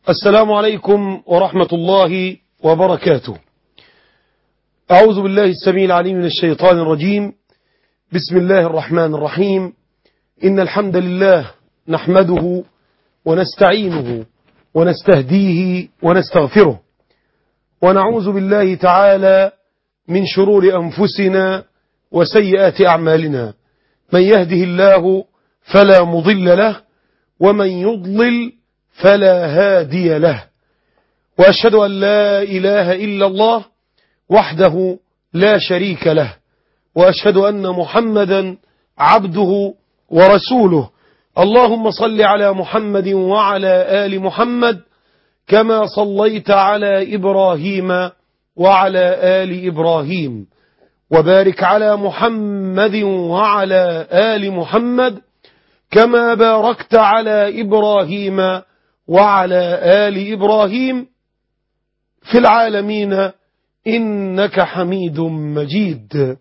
السلام عليكم ورحمة الله وبركاته أعوذ بالله السميع العليم من الشيطان الرجيم بسم الله الرحمن الرحيم إن الحمد لله نحمده ونستعينه ونستهديه ونستغفره ونعوذ بالله تعالى من شرور أنفسنا وسيئات أعمالنا من يهده الله فلا مضل له ومن يضلل فلا هادي له وأشهد أن لا إله إلا الله وحده لا شريك له وأشهد أن محمدا عبده ورسوله اللهم صل على محمد وعلى آل محمد كما صليت على إبراهيم وعلى آل إبراهيم وبارك على محمد وعلى آل محمد كما باركت على إبراهيم وعلى آل إبراهيم في العالمين إنك حميد مجيد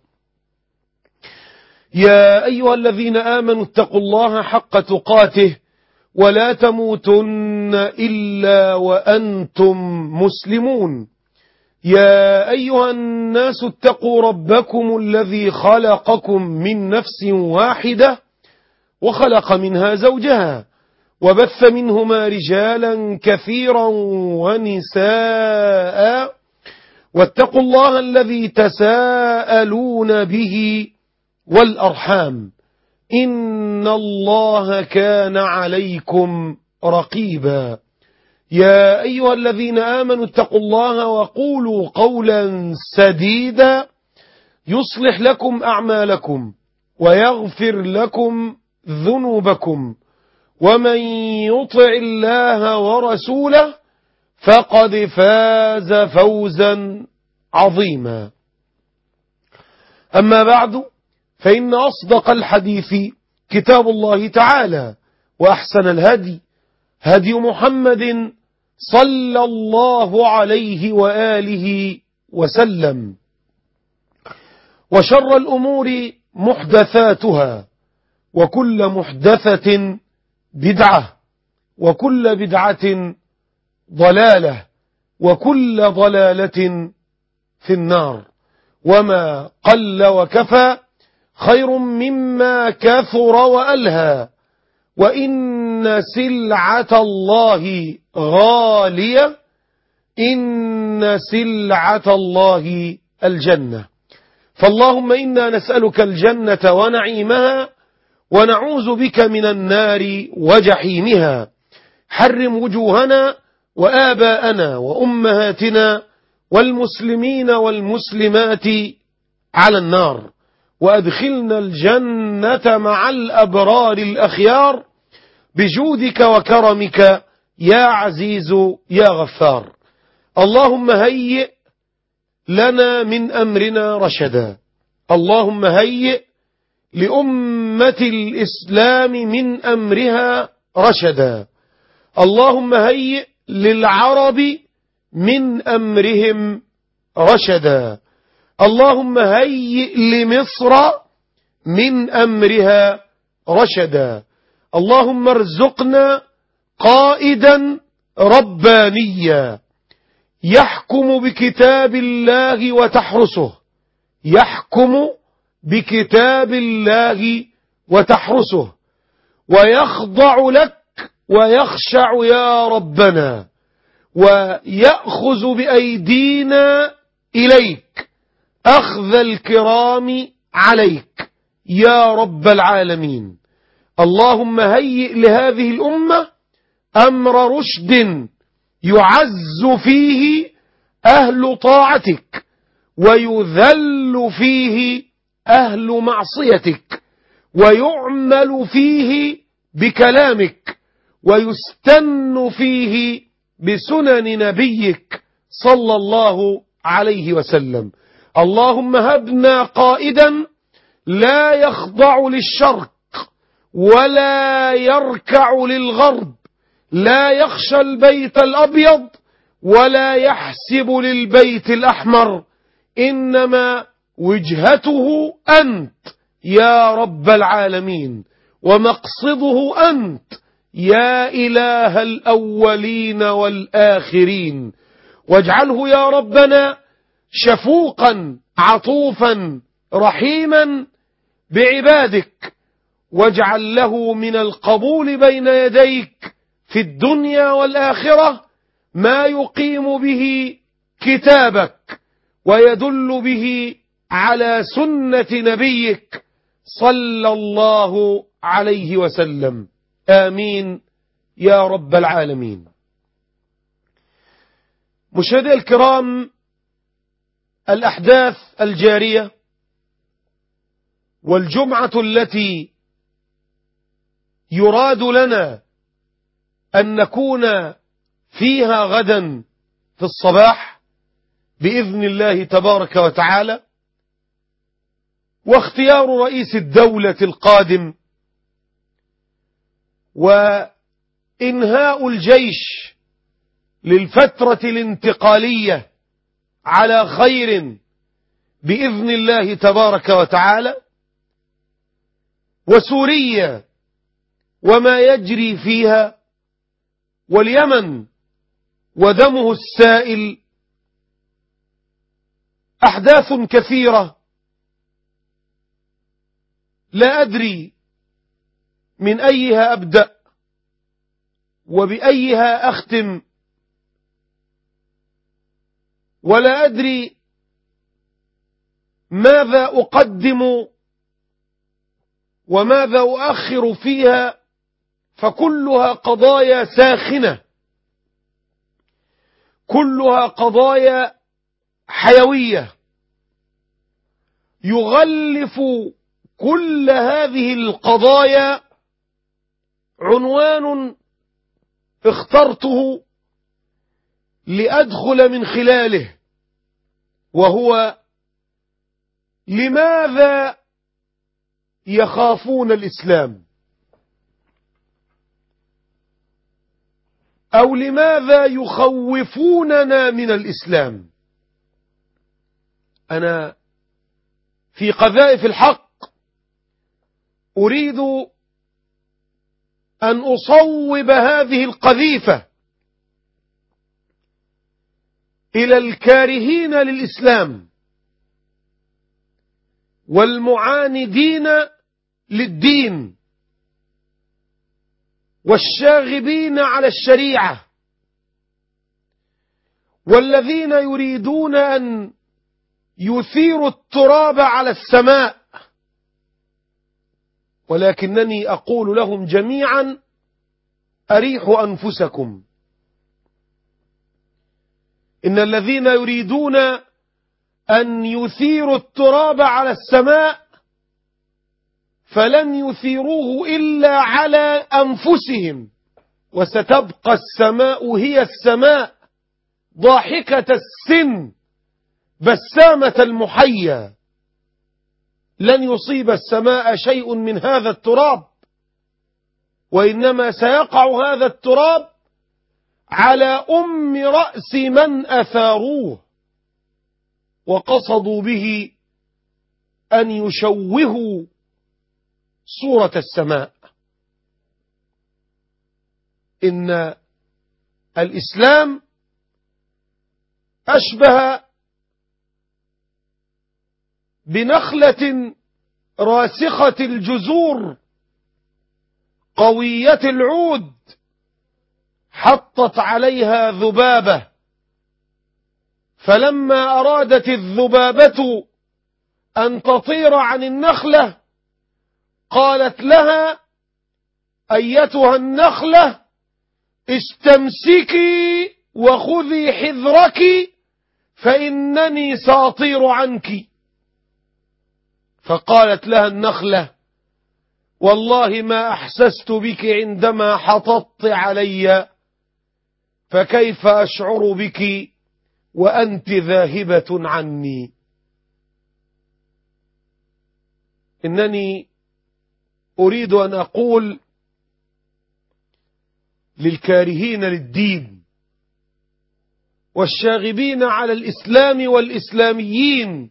يا أيها الذين آمنوا اتقوا الله حق تقاته ولا تموتن إلا وأنتم مسلمون يا أيها الناس اتقوا ربكم الذي خلقكم من نفس واحدة وخلق منها زوجها وبث منهما رجالا كثيرا ونساء واتقوا الله الذي تساءلون به والأرحام إن الله كان عليكم رقيبا يا أيها الذين آمنوا اتقوا الله وقولوا قولا سديدا يصلح لكم أعمالكم ويغفر لكم ذنوبكم ومن يطع الله ورسوله فقد فاز فوزا عظيما أما بعد فإن أصدق الحديث كتاب الله تعالى وأحسن الهدي هدي محمد صلى الله عليه وآله وسلم وشر الأمور محدثاتها وكل محدثة بدعة وكل بدعة ضلالة وكل ضلالة في النار وما قل وكفى خير مما كثر وألهى وإن سلعة الله غالية إن سلعة الله الجنة فاللهم إنا نسألك الجنة ونعيمها ونعوذ بك من النار وجحيمها حرم وجوهنا وآباءنا وأمهاتنا والمسلمين والمسلمات على النار وأدخلنا الجنة مع الأبرار الأخيار بجودك وكرمك يا عزيز يا غفار اللهم هيئ لنا من أمرنا رشدا اللهم هيئ لأمة الإسلام من أمرها رشدا اللهم هيئ للعرب من أمرهم رشدا اللهم هيئ لمصر من أمرها رشدا اللهم ارزقنا قائدا ربانيا يحكم بكتاب الله وتحرسه يحكم بكتاب الله وتحرسه ويخضع لك ويخشع يا ربنا ويأخذ بأيدينا إليك أخذ الكرام عليك يا رب العالمين اللهم هيئ لهذه الأمة أمر رشد يعز فيه أهل طاعتك ويذل فيه أهل معصيتك ويعمل فيه بكلامك ويستن فيه بسنن نبيك صلى الله عليه وسلم اللهم هبنا قائدا لا يخضع للشرق ولا يركع للغرب لا يخشى البيت الأبيض ولا يحسب للبيت الأحمر إنما وجهته أنت يا رب العالمين ومقصده أنت يا إله الأولين والآخرين واجعله يا ربنا شفوقا عطوفا رحيما بعبادك واجعل له من القبول بين يديك في الدنيا والآخرة ما يقيم به كتابك ويدل به على سنة نبيك صلى الله عليه وسلم آمين يا رب العالمين مشاهدي الكرام الأحداث الجارية والجمعة التي يراد لنا أن نكون فيها غدا في الصباح بإذن الله تبارك وتعالى واختيار رئيس الدولة القادم وإنهاء الجيش للفترة الانتقالية على خير بإذن الله تبارك وتعالى وسوريا وما يجري فيها واليمن ودمه السائل أحداث كثيرة لا أدري من أيها أبدأ وبأيها أختم ولا أدري ماذا أقدم وماذا أؤخر فيها فكلها قضايا ساخنة كلها قضايا حيوية يغلف كل هذه القضايا عنوان اخترته لأدخل من خلاله وهو لماذا يخافون الإسلام أو لماذا يخوفوننا من الإسلام أنا في قذائف الحق أريد أن أصوب هذه القذيفة إلى الكارهين للإسلام والمعاندين للدين والشاغبين على الشريعة والذين يريدون أن يثيروا التراب على السماء ولكنني أقول لهم جميعا أريحوا أنفسكم إن الذين يريدون أن يثيروا التراب على السماء فلن يثيروه إلا على أنفسهم وستبقى السماء هي السماء ضاحكة السن بسامة المحيا لن يصيب السماء شيء من هذا التراب وإنما سيقع هذا التراب على أم رأس من أثاروه وقصدوا به أن يشوهوا صورة السماء إن الإسلام أشبه بنخلة راسخة الجذور قوية العود حطت عليها ذبابة فلما أرادت الذبابة أن تطير عن النخلة قالت لها أيتها النخلة استمسكي وخذي حذرك فإنني سأطير عنك فقالت لها النخلة والله ما أحسست بك عندما حططت علي فكيف أشعر بك وأنت ذاهبة عني إنني أريد أن أقول للكارهين للدين والشاغبين على الإسلام والإسلاميين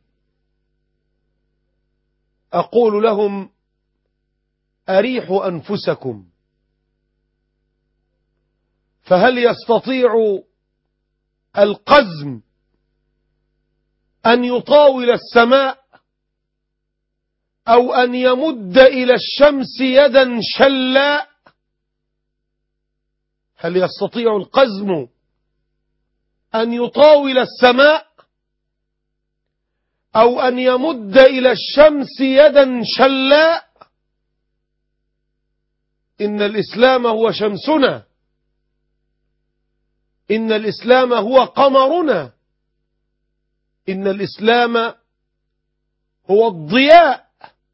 أقول لهم أريحوا أنفسكم فهل يستطيع القزم أن يطاول السماء أو أن يمد إلى الشمس يدا شلاء هل يستطيع القزم أن يطاول السماء أو أن يمد إلى الشمس يدا شلاء إن الإسلام هو شمسنا إن الإسلام هو قمرنا إن الإسلام هو الضياء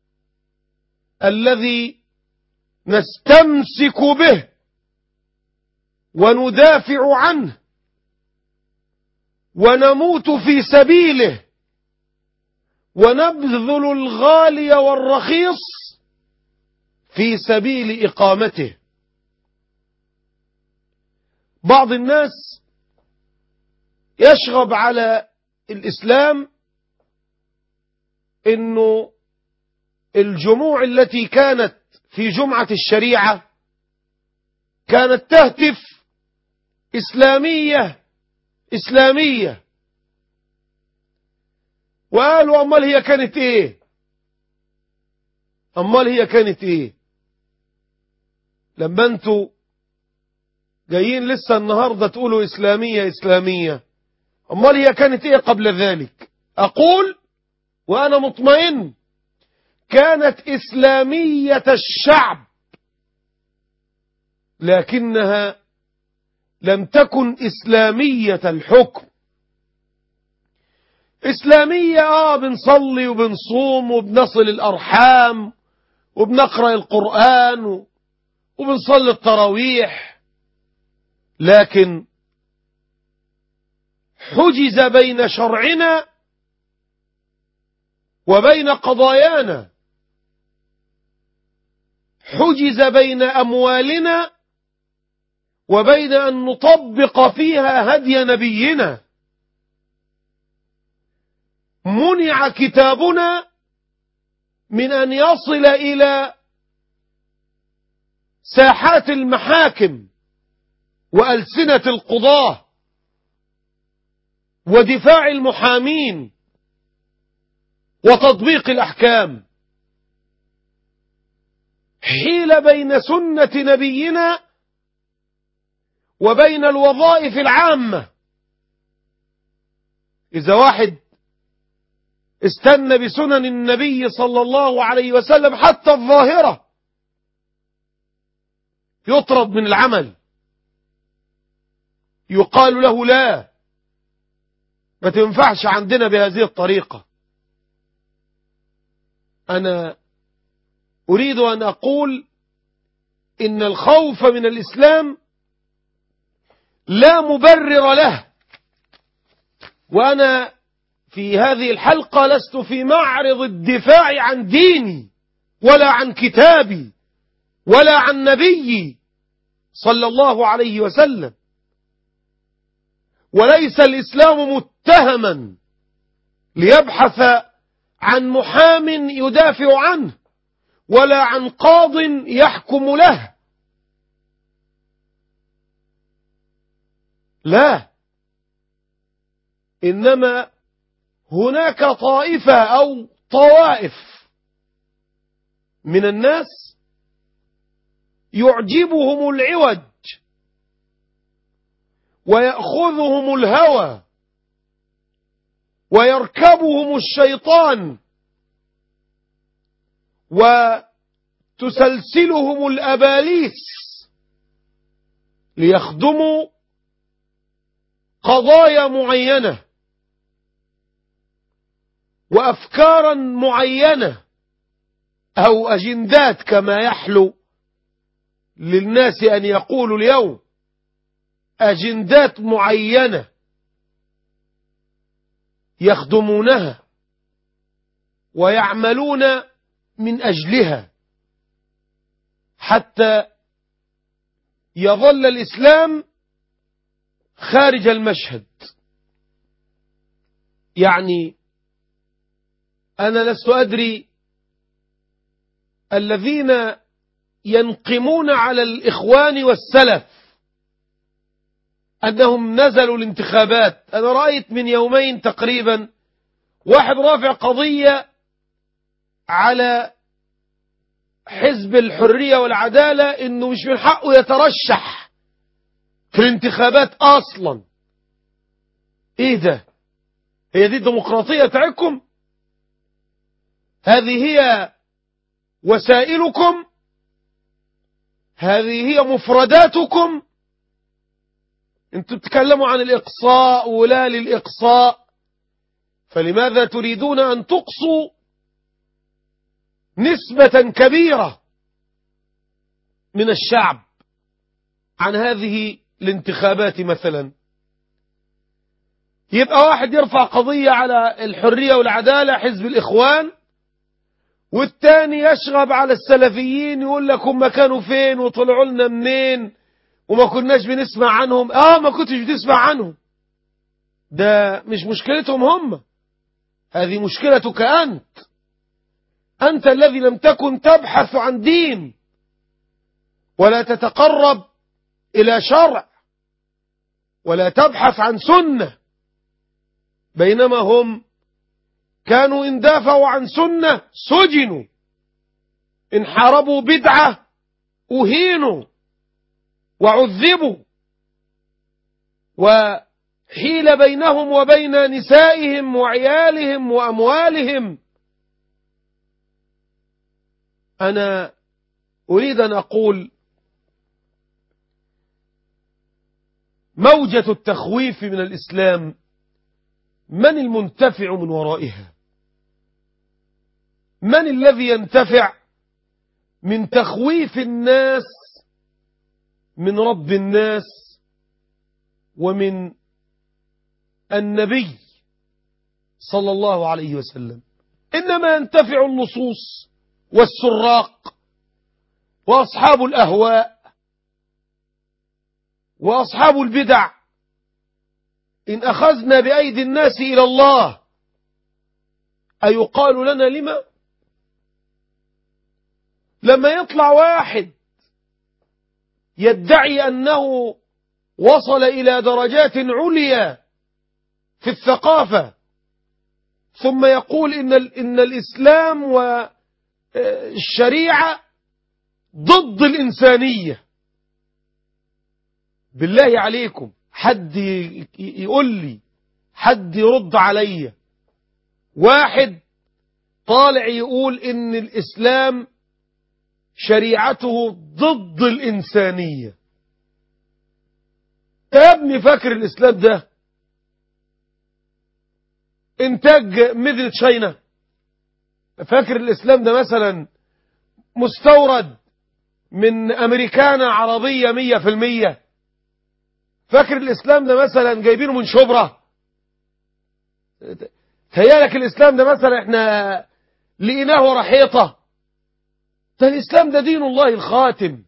الذي نستمسك به وندافع عنه ونموت في سبيله ونبذل الغالي والرخيص في سبيل إقامته بعض الناس يشغب على الإسلام إنه الجموع التي كانت في جمعة الشريعة كانت تهتف إسلامية إسلامية وقالوا أمال هي كانت إيه أمال هي كانت إيه لما أنتوا جايين لسه النهاردة تقولوا إسلامية إسلامية أمال هي كانت إيه قبل ذلك أقول وأنا مطمئن كانت إسلامية الشعب لكنها لم تكن إسلامية الحكم إسلامية آه بنصلي وبنصوم وبنصل الأرحام وبنقرأ القرآن وبنصلي التراويح لكن حجز بين شرعنا وبين قضايانا حجز بين أموالنا وبين أن نطبق فيها هدي نبينا منع كتابنا من أن يصل إلى ساحات المحاكم وألسنة القضاة ودفاع المحامين وتطبيق الأحكام حيل بين سنة نبينا وبين الوظائف العامة إذا واحد استنى بسنن النبي صلى الله عليه وسلم حتى الظاهرة يطرد من العمل يقال له لا ما تنفعش عندنا بهذه الطريقة أنا أريد أن أقول إن الخوف من الإسلام لا مبرر له وأنا في هذه الحلقة لست في معرض الدفاع عن ديني ولا عن كتابي ولا عن نبيي صلى الله عليه وسلم وليس الإسلام متهما ليبحث عن محام يدافع عنه ولا عن قاض يحكم له لا إنما هناك طائفة أو طوائف من الناس يعجبهم العوج ويأخذهم الهوى ويركبهم الشيطان وتسلسلهم الأباليس ليخدموا قضايا معينة وأفكارا معينة أو أجندات كما يحلو للناس أن يقولوا اليوم أجندات معينة يخدمونها ويعملون من أجلها حتى يظل الإسلام خارج المشهد يعني أنا لست أدري الذين ينقمون على الإخوان والسلف أنهم نزلوا الانتخابات أنا رأيت من يومين تقريبا واحد رافع قضية على حزب الحرية والعدالة انه مش من حقه يترشح في الانتخابات اصلا ايه ده هي دي الديمقراطية بتاعتكم هذه هي وسائلكم هذه هي مفرداتكم انتم تتكلموا عن الاقصاء ولا للاقصاء فلماذا تريدون ان تقصوا نسبة كبيرة من الشعب عن هذه الانتخابات مثلا يبقى واحد يرفع قضية على الحرية والعدالة حزب الإخوان والتاني يشغب على السلفيين يقول لك هم كانوا فين وطلعوا لنا منين وما كناش بنسمع عنهم اه ما كنتش بتسمع عنهم ده مش مشكلتهم هم هذه مشكلتك أنت أنت الذي لم تكن تبحث عن دين ولا تتقرب إلى شرع ولا تبحث عن سنة بينما هم كانوا إن دافعوا عن سنة سجنوا إن حاربوا بدعة أهينوا وعذبوا وحيل بينهم وبين نسائهم وعيالهم وأموالهم أنا أريد أن أقول موجة التخويف من الإسلام من المنتفع من ورائها من الذي ينتفع من تخويف الناس من رب الناس ومن النبي صلى الله عليه وسلم إنما ينتفع اللصوص والسراق وأصحاب الأهواء وأصحاب البدع إن أخذنا بأيدي الناس إلى الله أيقال لنا لما لما يطلع واحد يدعي أنه وصل إلى درجات عليا في الثقافة ثم يقول إن, إن الإسلام والشريعة ضد الإنسانية بالله عليكم حد يقول لي حد يرد عليا واحد طالع يقول ان الاسلام شريعته ضد الانسانية يا ابني فاكر الاسلام ده انتاج مدينة شاينا فاكر الاسلام ده مثلا مستورد من امريكانا عربية مية في المية فاكر الإسلام ده مثلا جايبينه من شبرا تهيالك الإسلام ده مثلا احنا لقيناه ورا حيطة ده الإسلام ده دين الله الخاتم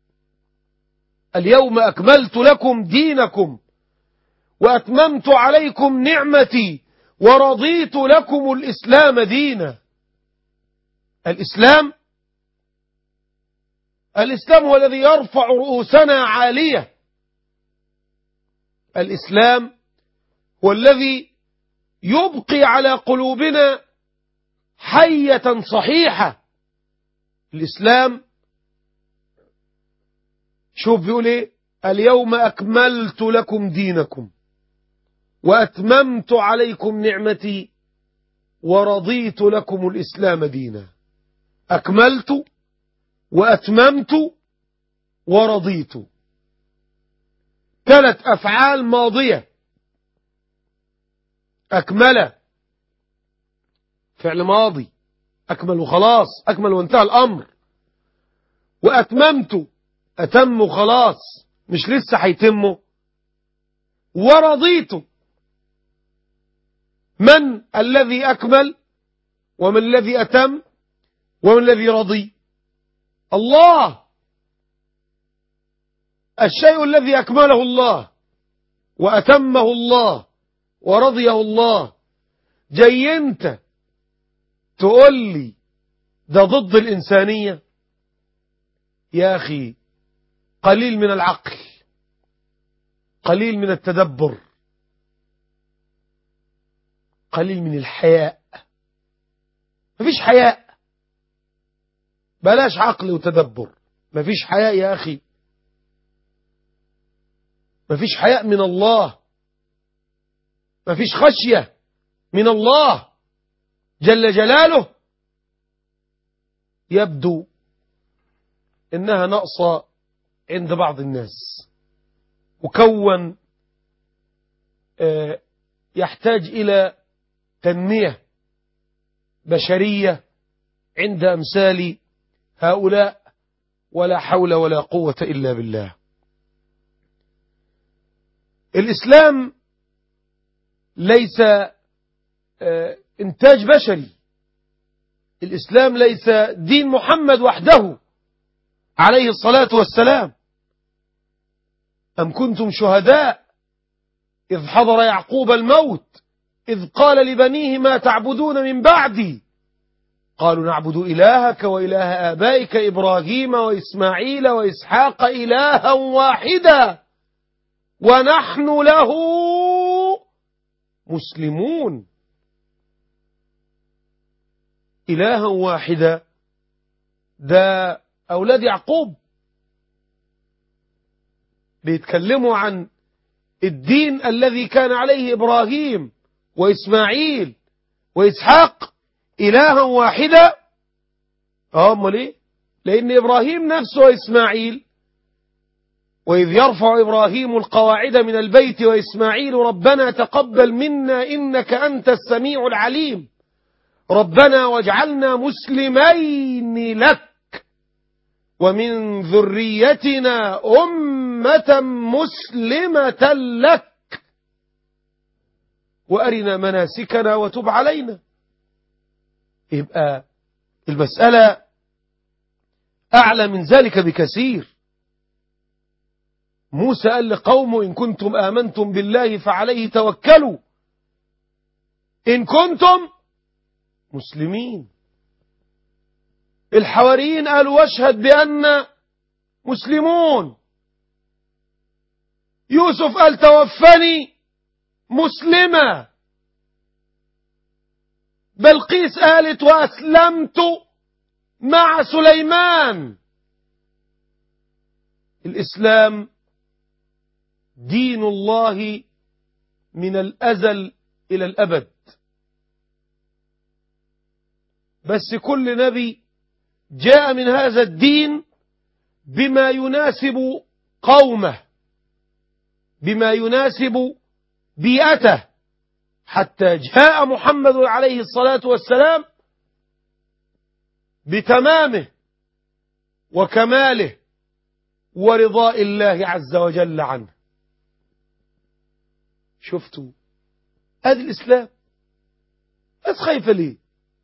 اليوم أكملت لكم دينكم وأتممت عليكم نعمتي ورضيت لكم الإسلام دينا الإسلام الإسلام هو الذي يرفع رؤوسنا عالية الإسلام هو الذي يبقي على قلوبنا حية صحيحة الإسلام شوف بيقول ايه اليوم أكملت لكم دينكم وأتممت عليكم نعمتي ورضيت لكم الإسلام دينا أكملت وأتممت ورضيت ثلاث أفعال ماضية أكمل فعل ماضي أكمل وخلاص أكمل وانتهى الأمر وأتممت أتم وخلاص مش لسه هيتمه ورضيت من الذي أكمل ومن الذي أتم ومن الذي رضي الله الشيء الذي أكمله الله وأتمه الله ورضيه الله جاي انت تقول لي ده ضد الإنسانية يا أخي قليل من العقل قليل من التدبر قليل من الحياء مفيش حياء بلاش عقل وتدبر مفيش حياء يا أخي مفيش حياء من الله مفيش خشية من الله جل جلاله يبدو إنها ناقصة عند بعض الناس وكون يحتاج إلى تنمية بشرية عند أمثال هؤلاء ولا حول ولا قوة إلا بالله الإسلام ليس إنتاج بشري الإسلام ليس دين محمد وحده عليه الصلاة والسلام أم كنتم شهداء إذ حضر يعقوب الموت إذ قال لبنيه ما تعبدون من بعدي قالوا نعبد إلهك وإله آبائك إبراهيم وإسماعيل وإسحاق إلها واحدا ونحن له مسلمون إلها واحدا ده أولاد يعقوب بيتكلموا عن الدين الذي كان عليه إبراهيم وإسماعيل وإسحاق إلها واحدا أمال ليه لأن إبراهيم نفسه وإسماعيل وإذ يرفع إبراهيم القواعد من البيت وإسماعيل ربنا تقبل منا إنك أنت السميع العليم ربنا واجعلنا مسلمين لك ومن ذريتنا أمة مسلمة لك وأرنا مناسكنا وتب علينا يبقى المسألة أعلى من ذلك بكثير موسى قال لقومه إن كنتم آمنتم بالله فعليه توكلوا إن كنتم مسلمين الحواريين قالوا واشهد بأن مسلمون يوسف قال توفني مسلمة بلقيس قالت وأسلمت مع سليمان الإسلام دين الله من الأزل إلى الأبد بس كل نبي جاء من هذا الدين بما يناسب قومه بما يناسب بيئته حتى جاء محمد عليه الصلاة والسلام بتمامه وكماله ورضاء الله عز وجل عنه شفتوا هذا الإسلام بس خايفة ليه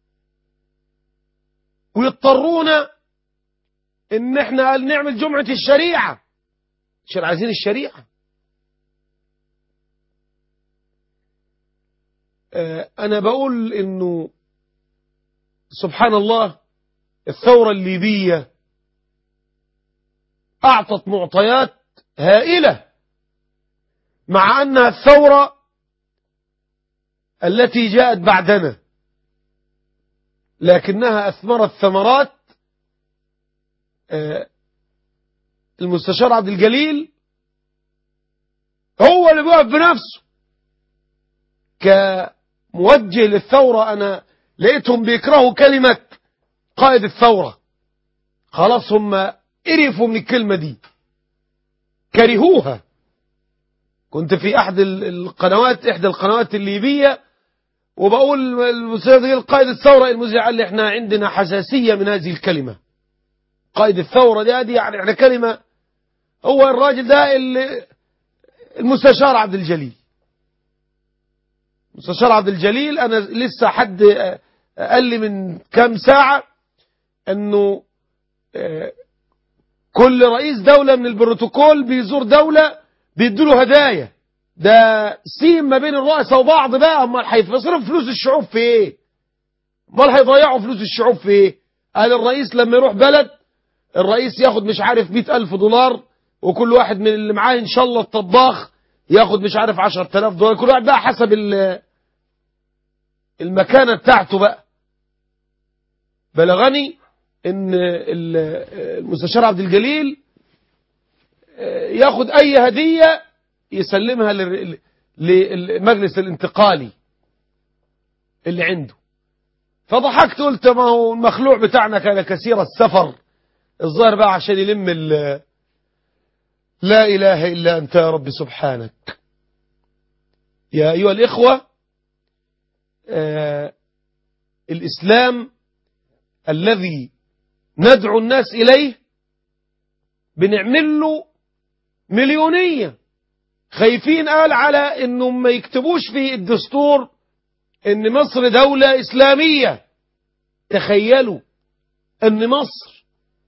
ويضطرون ان احنا قال نعمل جمعة الشريعة عشان عايزين الشريعة اه انا بقول انه سبحان الله الثورة الليبية اعطت معطيات هائلة مع انها الثورة التي جاءت بعدنا لكنها أثمرت ثمرات المستشار عبد الجليل هو اللي بيقف بنفسه كموجه للثورة أنا لقيتهم بيكرهوا كلمة قائد الثورة خلاص هم قرفوا من الكلمة دي كرهوها كنت في أحد القنوات إحدى القنوات الليبية وبقول المستشار قائد الثورة المذيع قال لي احنا عندنا حساسية من هذه الكلمة قائد الثورة دي, دي يعني احنا كلمة هو الراجل ده المستشار عبد الجليل المستشار عبد الجليل انا لسه حد قال لي من كام ساعة انه كل رئيس دولة من البروتوكول بيزور دولة بيدوله هدايا ده سيم ما بين الرؤساء وبعض بقى امال هيصرف فلوس الشعوب في ايه امال هيضيعوا فلوس الشعوب في ايه قال الرئيس لما يروح بلد الرئيس ياخد مش عارف مئة ألف دولار وكل واحد من اللي معاه إن شاء الله الطباخ ياخد مش عارف 10000 دولار كل واحد بقى حسب ال- المكانة بتاعته بقى بلغني ان ال- المستشار عبد الجليل ياخد اي هدية يسلمها لل- للمجلس الانتقالي اللي عنده فضحكت قلت ما هو المخلوع بتاعنا كان كثير السفر الظاهر بقى عشان يلم ال لا إله إلا أنت يا رب سبحانك يا أيها الإخوة آه الإسلام الذي ندعو الناس إليه بنعمل له مليونية خايفين قال على انهم ما يكتبوش في الدستور ان مصر دولة اسلامية تخيلوا ان مصر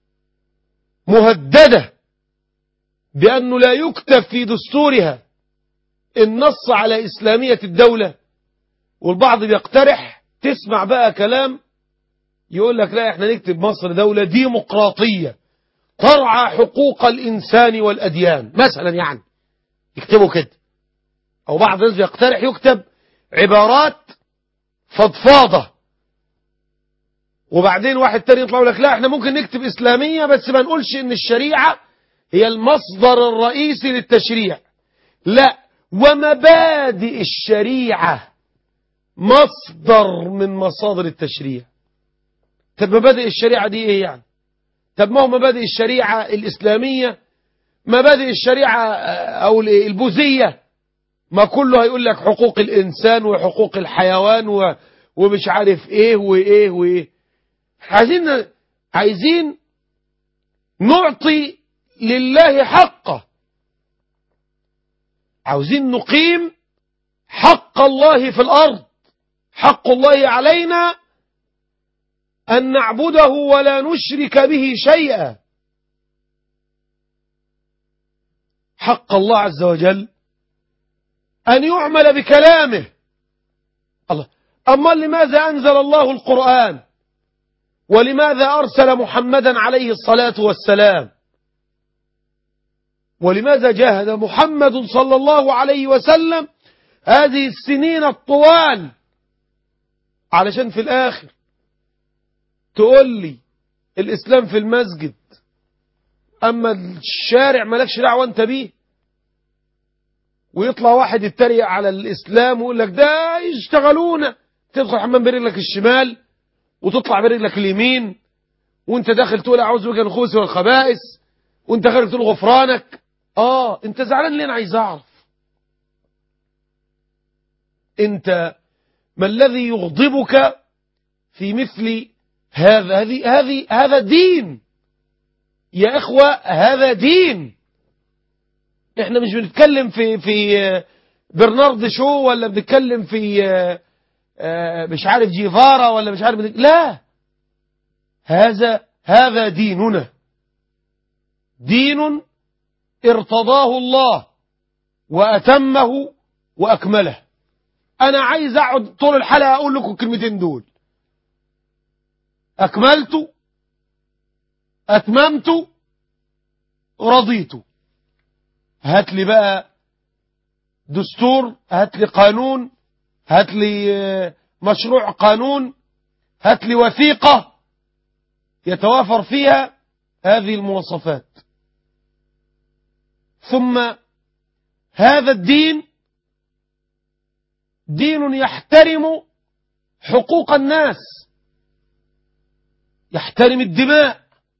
مهددة بانه لا يكتب في دستورها النص على اسلامية الدولة والبعض بيقترح تسمع بقى كلام يقول لك لا احنا نكتب مصر دولة ديمقراطية ترعى حقوق الإنسان والأديان مثلا يعني يكتبوا كده أو بعض الناس يقترح يكتب عبارات فضفاضة وبعدين واحد تاني يطلع يقول لك لا احنا ممكن نكتب إسلامية بس ما نقولش إن الشريعة هي المصدر الرئيسي للتشريع لا ومبادئ الشريعة مصدر من مصادر التشريع طب مبادئ الشريعة دي ايه يعني طب ما هو مبادئ الشريعة الإسلامية مبادئ الشريعة أو البوذية ما كله هيقول لك حقوق الإنسان وحقوق الحيوان و... ومش عارف إيه وإيه وإيه عايزين عايزين نعطي لله حقه عاوزين نقيم حق الله في الأرض حق الله علينا أن نعبده ولا نشرك به شيئا حق الله عز وجل أن يعمل بكلامه الله أما لماذا أنزل الله القرآن ولماذا أرسل محمدا عليه الصلاة والسلام ولماذا جاهد محمد صلى الله عليه وسلم هذه السنين الطوال علشان في الآخر تقول لي الإسلام في المسجد أما الشارع مالكش دعوة أنت بيه ويطلع واحد يتريق على الإسلام ويقول لك ده يشتغلونا تدخل حمام برجلك الشمال وتطلع برجلك اليمين وانت داخل تقول أعوذ بك من الخبث والخبائث وانت خارج تقول غفرانك اه انت زعلان ليه انا عايز اعرف انت ما الذي يغضبك في مثل هذا هذه هذه هذا دين يا إخوة هذا دين احنا مش بنتكلم في في برنارد شو ولا بنتكلم في مش عارف جيفارا ولا مش عارف لا هذا هذا ديننا دين ارتضاه الله وأتمه وأكمله أنا عايز أقعد طول الحلقة أقول لكم الكلمتين دول أكملت أتممت رضيت هات لي بقى دستور هات لي قانون هات لي مشروع قانون هات لي وثيقة يتوافر فيها هذه المواصفات ثم هذا الدين دين يحترم حقوق الناس يحترم الدماء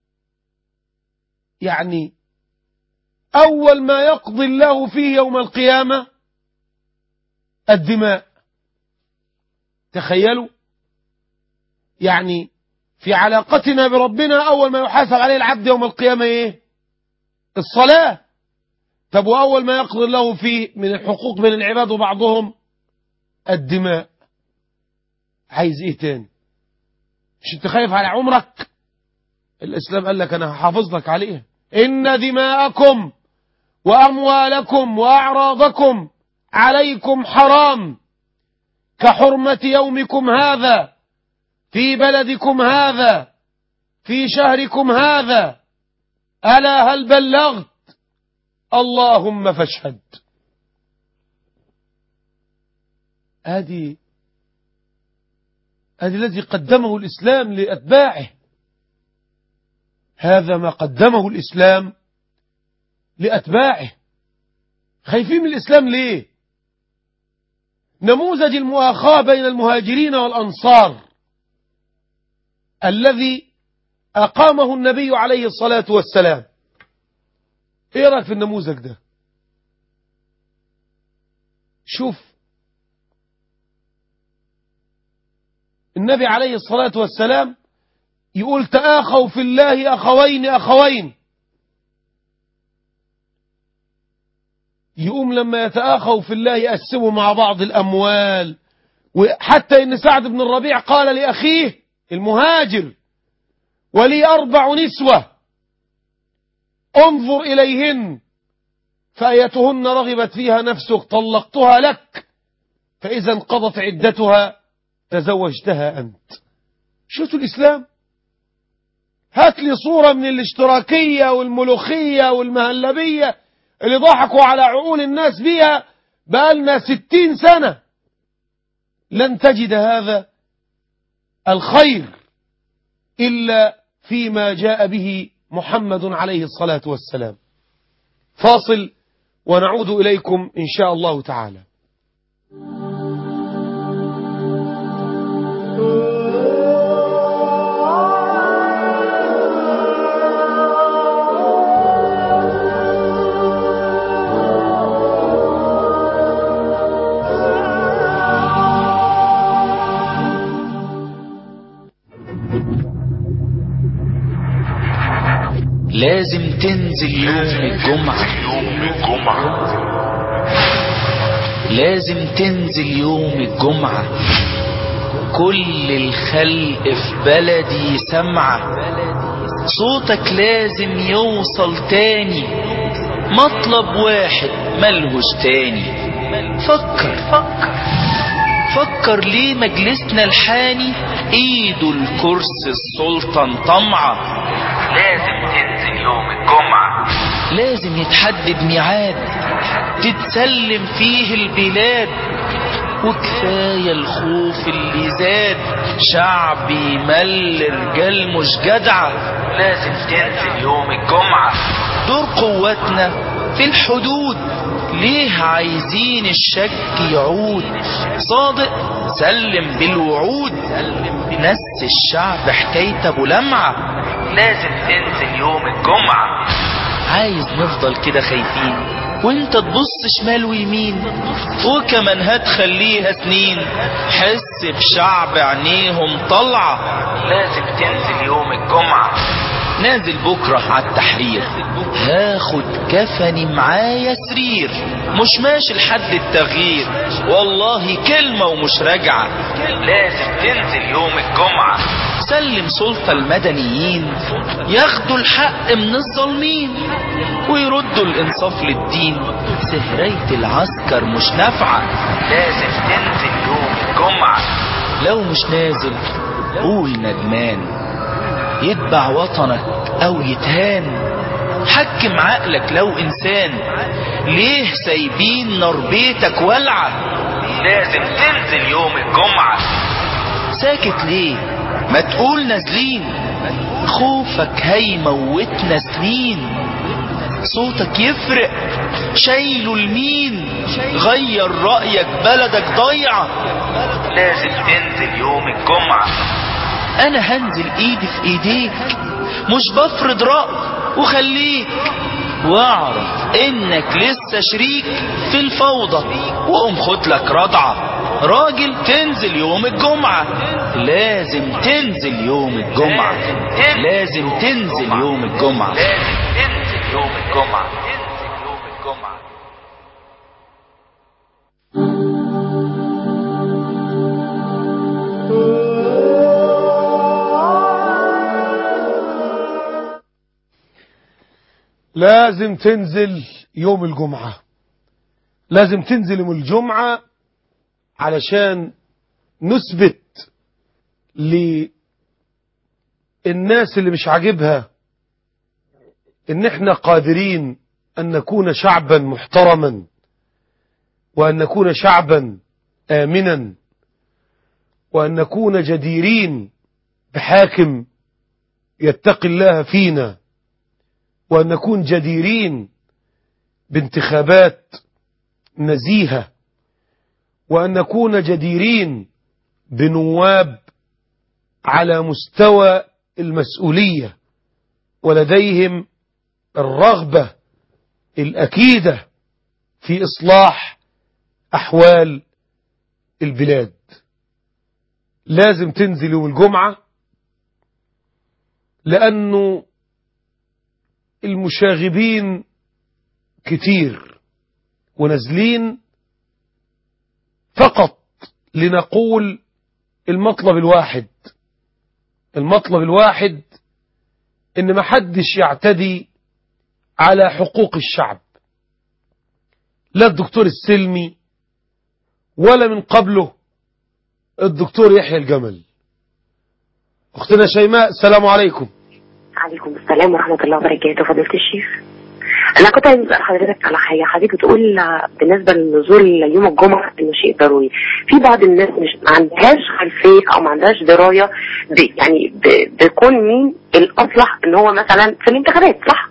يعني أول ما يقضي الله فيه يوم القيامة الدماء تخيلوا يعني في علاقتنا بربنا أول ما يحاسب عليه العبد يوم القيامة إيه الصلاة طب وأول ما يقضي الله فيه من الحقوق بين العباد وبعضهم الدماء عايز إيه تاني مش انت خايف على عمرك الإسلام قال لك أنا هحافظ لك عليها إن دماءكم وأموالكم وأعراضكم عليكم حرام كحرمة يومكم هذا في بلدكم هذا في شهركم هذا ألا هل بلغت اللهم فاشهد ادي ادي الذي قدمه الإسلام لأتباعه هذا ما قدمه الإسلام لأتباعه خايفين من الإسلام ليه نموذج المؤاخاة بين المهاجرين والأنصار الذي أقامه النبي عليه الصلاة والسلام ايه رأيك في النموذج ده شوف النبي عليه الصلاة والسلام يقول تآخوا في الله أخوين أخوين يقوم لما يتآخوا في الله يقسموا مع بعض الأموال وحتى إن سعد بن الربيع قال لأخيه المهاجر ولي أربع نسوة انظر إليهن فأيتهن رغبت فيها نفسك طلقتها لك فإذا انقضت عدتها تزوجتها أنت شفتوا الإسلام هات لي صورة من الاشتراكية والملوخية والمهلبية اللي ضحكوا على عقول الناس بيها بقالنا ستين سنة لن تجد هذا الخير إلا فيما جاء به محمد عليه الصلاة والسلام فاصل ونعود إليكم إن شاء الله تعالى لازم تنزل يوم الجمعة لازم تنزل يوم الجمعة كل الخلق في بلدي سمعة صوتك لازم يوصل تاني مطلب واحد ملهوش تاني فكر فكر فكر ليه مجلسنا الحاني ايده الكرسي السلطان طمعة لازم تنزل يوم الجمعة لازم يتحدد ميعاد تتسلم فيه البلاد وكفاية الخوف اللي زاد شعبي مل رجال مش جدعة لازم تنزل يوم الجمعة دور قوتنا في الحدود ليه عايزين الشك يعود صادق سلم بالوعود نس الشعب حكاية ابو لمعة لازم تنزل يوم الجمعة عايز نفضل كده خايفين وانت تبص شمال ويمين وكمان هتخليها سنين حس بشعب عينيهم طلعة لازم تنزل يوم الجمعة نازل بكرة على التحرير هاخد كفني معايا سرير مش ماشي لحد التغيير والله كلمة ومش راجعة لازم تنزل يوم الجمعة سلم سلطة المدنيين ياخدوا الحق من الظالمين ويردوا الانصاف للدين سهرية العسكر مش نافعة لازم تنزل يوم الجمعة لو مش نازل قول ندمان يتبع وطنك او يتهان حكم عقلك لو انسان ليه سايبين نار بيتك ولعة لازم تنزل يوم الجمعة ساكت ليه ما تقول نازلين خوفك هيموتنا سنين صوتك يفرق شايله لمين غير رأيك بلدك ضيعة لازم تنزل يوم الجمعة انا هنزل ايدي في ايديك مش بفرض رأي وخليك واعرف انك لسه شريك في الفوضى وقوم خد لك رضعة راجل تنزل يوم الجمعة لازم تنزل يوم الجمعة لازم تنزل يوم الجمعة لازم تنزل يوم الجمعة تنزل يوم الجمعة لازم تنزل يوم الجمعة لازم تنزل يوم الجمعة علشان نثبت للناس اللي مش عاجبها ان احنا قادرين ان نكون شعبا محترما وان نكون شعبا آمنا وأن نكون جديرين بحاكم يتقي الله فينا وأن نكون جديرين بانتخابات نزيهة وأن نكون جديرين بنواب على مستوى المسؤولية ولديهم الرغبة الأكيدة في إصلاح أحوال البلاد لازم تنزل يوم الجمعة لأنه المشاغبين كتير ونازلين فقط لنقول المطلب الواحد المطلب الواحد ان ما حدش يعتدي على حقوق الشعب لا الدكتور السلمي ولا من قبله الدكتور يحيى الجمل اختنا شيماء السلام عليكم عليكم السلام ورحمة الله وبركاته فضيلة الشيخ أنا كنت عايز أسأل حضرتك على حاجة حضرتك بتقول بالنسبة لنزول يوم الجمعة إنه شيء ضروري في بعض الناس مش ما عندهاش خلفية أو ما عندهاش دراية ب يعني ب- بكون مين الأصلح إن هو مثلا في الانتخابات صح؟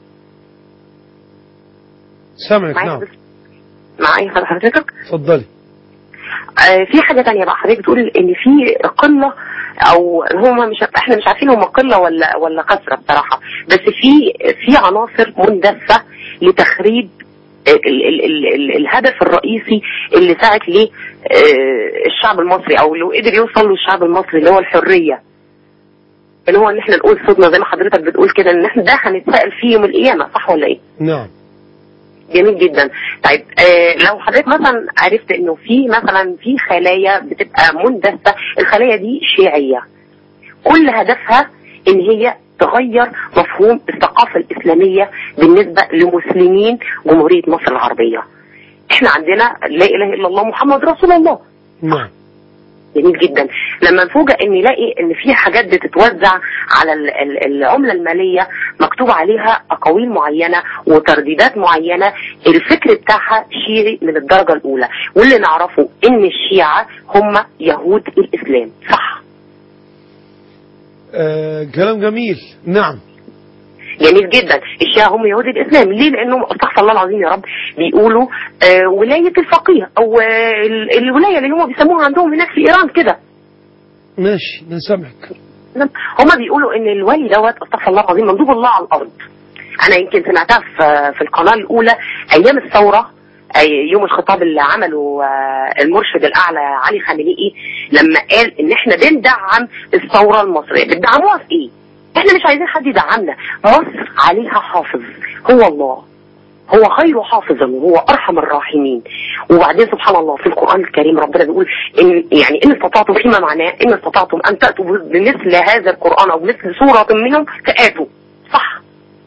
سامعك معايا نعم بس- معايا حضرتك؟ اتفضلي آه، في حاجة تانية بقى حضرتك بتقول ان في قلة او هم مش احنا مش عارفين هم قلة ولا ولا كثرة بصراحة بس في في عناصر مندسة لتخريب ال ال ال ال الهدف الرئيسي اللي سعت ليه آه، الشعب المصري او اللي قدر يوصل له الشعب المصري اللي هو الحرية اللي هو ان احنا نقول صوتنا زي ما حضرتك بتقول كده ان احنا ده هنتسأل فيه يوم القيامة صح ولا ايه؟ نعم جميل جدا طيب آه لو حضرتك مثلا عرفت انه في مثلا في خلايا بتبقى مندسه الخلايا دي شيعيه كل هدفها ان هي تغير مفهوم الثقافه الاسلاميه بالنسبه لمسلمين جمهوريه مصر العربيه احنا عندنا لا اله الا الله محمد رسول الله نعم جميل جدا لما نفوجئ ان نلاقي ان في حاجات بتتوزع على ال- ال- العمله الماليه مكتوب عليها اقاويل معينه وترديدات معينه الفكر بتاعها شيعي من الدرجه الاولى واللي نعرفه ان الشيعه هم يهود الاسلام صح آه كلام جميل نعم جميل جدا الشيعة هم يهود الإسلام ليه لأنهم استغفر الله العظيم يا رب بيقولوا آه ولاية الفقيه أو آه ال- الولاية اللي هم بيسموها عندهم هناك في إيران كده ماشي نسامحك هما بيقولوا ان الولي دوت استغفر الله العظيم مندوب الله على الارض انا يمكن سمعتها في في القناه الاولى ايام الثوره أي يوم الخطاب اللي عمله آه، المرشد الاعلى علي خامنئي لما قال ان احنا بندعم الثوره المصريه بتدعموها في ايه؟ احنا مش عايزين حد يدعمنا مصر عليها حافظ هو الله هو خير حافظا وهو ارحم الراحمين وبعدين سبحان الله في القران الكريم ربنا بيقول ان يعني ان استطعتم فيما معناه ان استطعتم ان تاتوا بمثل هذا القران او بمثل سوره منهم فاتوا صح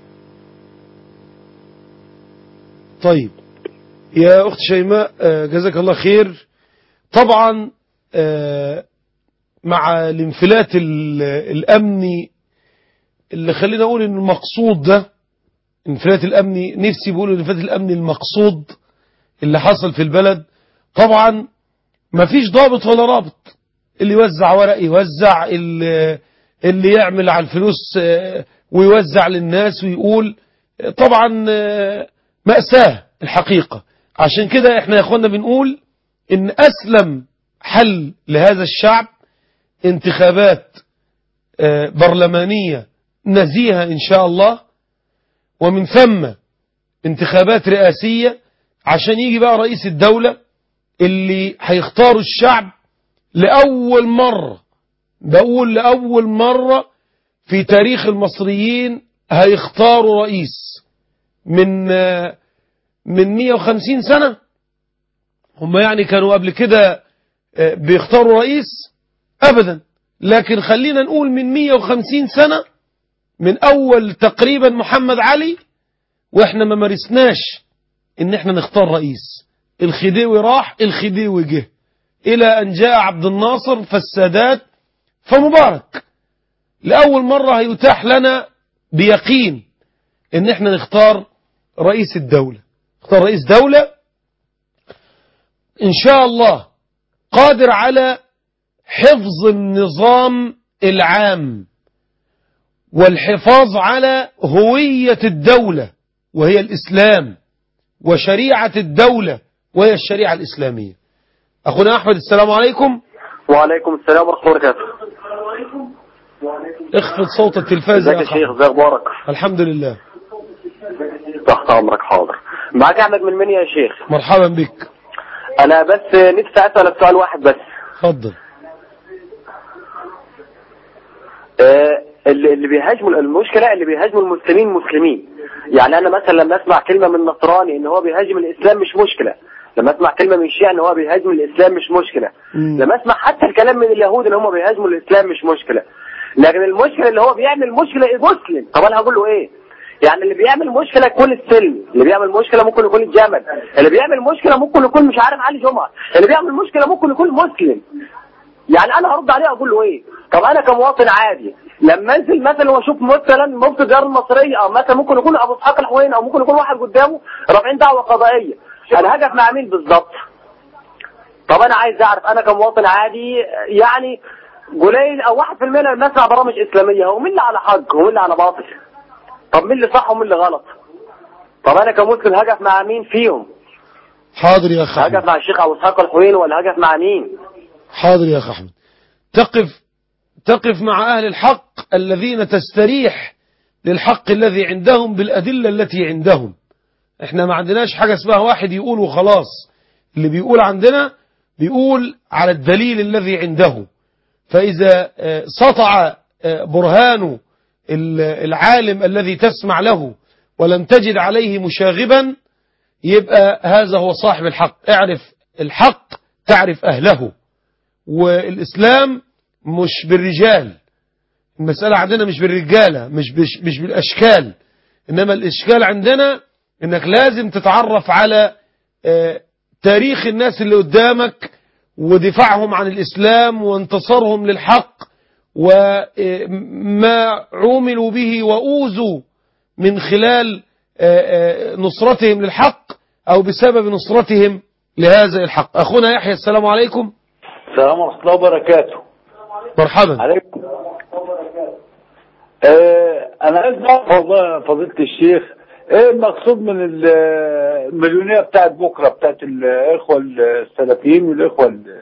طيب يا أخت شيماء آه، جزاك الله خير طبعا آه، مع الانفلات ال- الأمني اللي خلينا أقول إن المقصود ده انفلات الأمني نفسي بقول الانفلات الأمني المقصود اللي حصل في البلد طبعا مفيش ضابط ولا رابط اللي يوزع ورق يوزع اللي, اللي يعمل على الفلوس آه، ويوزع للناس ويقول آه، طبعا آه، مأساة الحقيقة عشان كده احنا يا اخوانا بنقول ان اسلم حل لهذا الشعب انتخابات آه، برلمانية نزيهة ان شاء الله ومن ثم انتخابات رئاسية عشان يجي بقى رئيس الدولة اللي هيختاروا الشعب لأول مرة بقول لأول مرة في تاريخ المصريين هيختاروا رئيس من آه، من 150 سنة هم يعني كانوا قبل كده آه، بيختاروا رئيس أبدا لكن خلينا نقول من 150 سنة من أول تقريبا محمد علي وإحنا ما مارسناش إن إحنا نختار رئيس الخديوي راح الخديوي جه إلى أن جاء عبد الناصر فالسادات فمبارك لأول مرة هيتاح لنا بيقين إن إحنا نختار رئيس الدولة اختار رئيس دولة إن شاء الله قادر على حفظ النظام العام والحفاظ على هوية الدولة وهي الإسلام وشريعة الدولة وهي الشريعة الإسلامية أخونا أحمد السلام عليكم وعليكم السلام ورحمة الله وبركاته اخفض صوت التلفاز ازيك يا يا أخي شيخ ازي اخبارك الحمد لله تحت امرك حاضر معاك احمد من منيا يا شيخ مرحبا بك انا بس نفسي اسالك سؤال واحد بس تفضل آه، اللي اللي بيهاجموا المشكله اللي بيهاجموا المسلمين مسلمين يعني انا مثلا لما اسمع كلمه من نصراني ان هو بيهاجم الاسلام مش مشكله لما اسمع كلمه من شيعي ان هو بيهاجم الاسلام مش مشكله مم. لما اسمع حتى الكلام من اليهود ان هم بيهاجموا الاسلام مش مشكله لكن المشكله اللي هو بيعمل مشكله إيه؟ مسلم طب انا هقول له ايه يعني اللي بيعمل مشكله يكون السلم اللي بيعمل مشكله ممكن يكون الجمل اللي بيعمل مشكله ممكن يكون مش عارف علي جمعه اللي بيعمل مشكله ممكن يكون مسلم يعني انا هرد عليه اقول له ايه طب انا كمواطن عادي لما انزل مثلا واشوف مثلا مفتي الديار المصريه او مثلا ممكن يكون ابو اسحاق الحويني او ممكن يكون واحد قدامه رافعين دعوه قضائيه انا هقف مع مين بالظبط طب انا عايز اعرف انا كمواطن عادي يعني قليل او واحد في المية لما اسمع برامج اسلاميه هو مين اللي على حق ومين اللي على باطل طب مين اللي صح ومين اللي غلط طب انا كمسلم هقف مع مين فيهم حاضر يا أخي أحمد هقف مع الشيخ ابو اسحاق الحويني ولا هقف مع مين حاضر يا أخي أحمد تقف تقف مع أهل الحق الذين تستريح للحق الذي عندهم بالأدلة التي عندهم احنا ما عندناش حاجة اسمها واحد يقول وخلاص اللي بيقول عندنا بيقول على الدليل الذي عنده فإذا آه، سطع آه، برهان ال- العالم الذي تسمع له ولم تجد عليه مشاغبا يبقى هذا هو صاحب الحق اعرف الحق تعرف أهله والإسلام مش بالرجال المسألة عندنا مش بالرجالة مش, مش, مش بالأشكال إنما الإشكال عندنا إنك لازم تتعرف على آه، تاريخ الناس اللي قدامك ودفاعهم عن الإسلام وانتصارهم للحق وما عوملوا به وأوذوا من خلال آه، آه، نصرتهم للحق أو بسبب نصرتهم لهذا الحق أخونا يحيى السلام عليكم السلام ورحمة الله وبركاته مرحبا عليكم آه أنا عايز أعرف والله فضيلة الشيخ إيه المقصود من ال- المليونية بتاعت بكرة بتاعت الإخوة السلفيين والإخوة ال-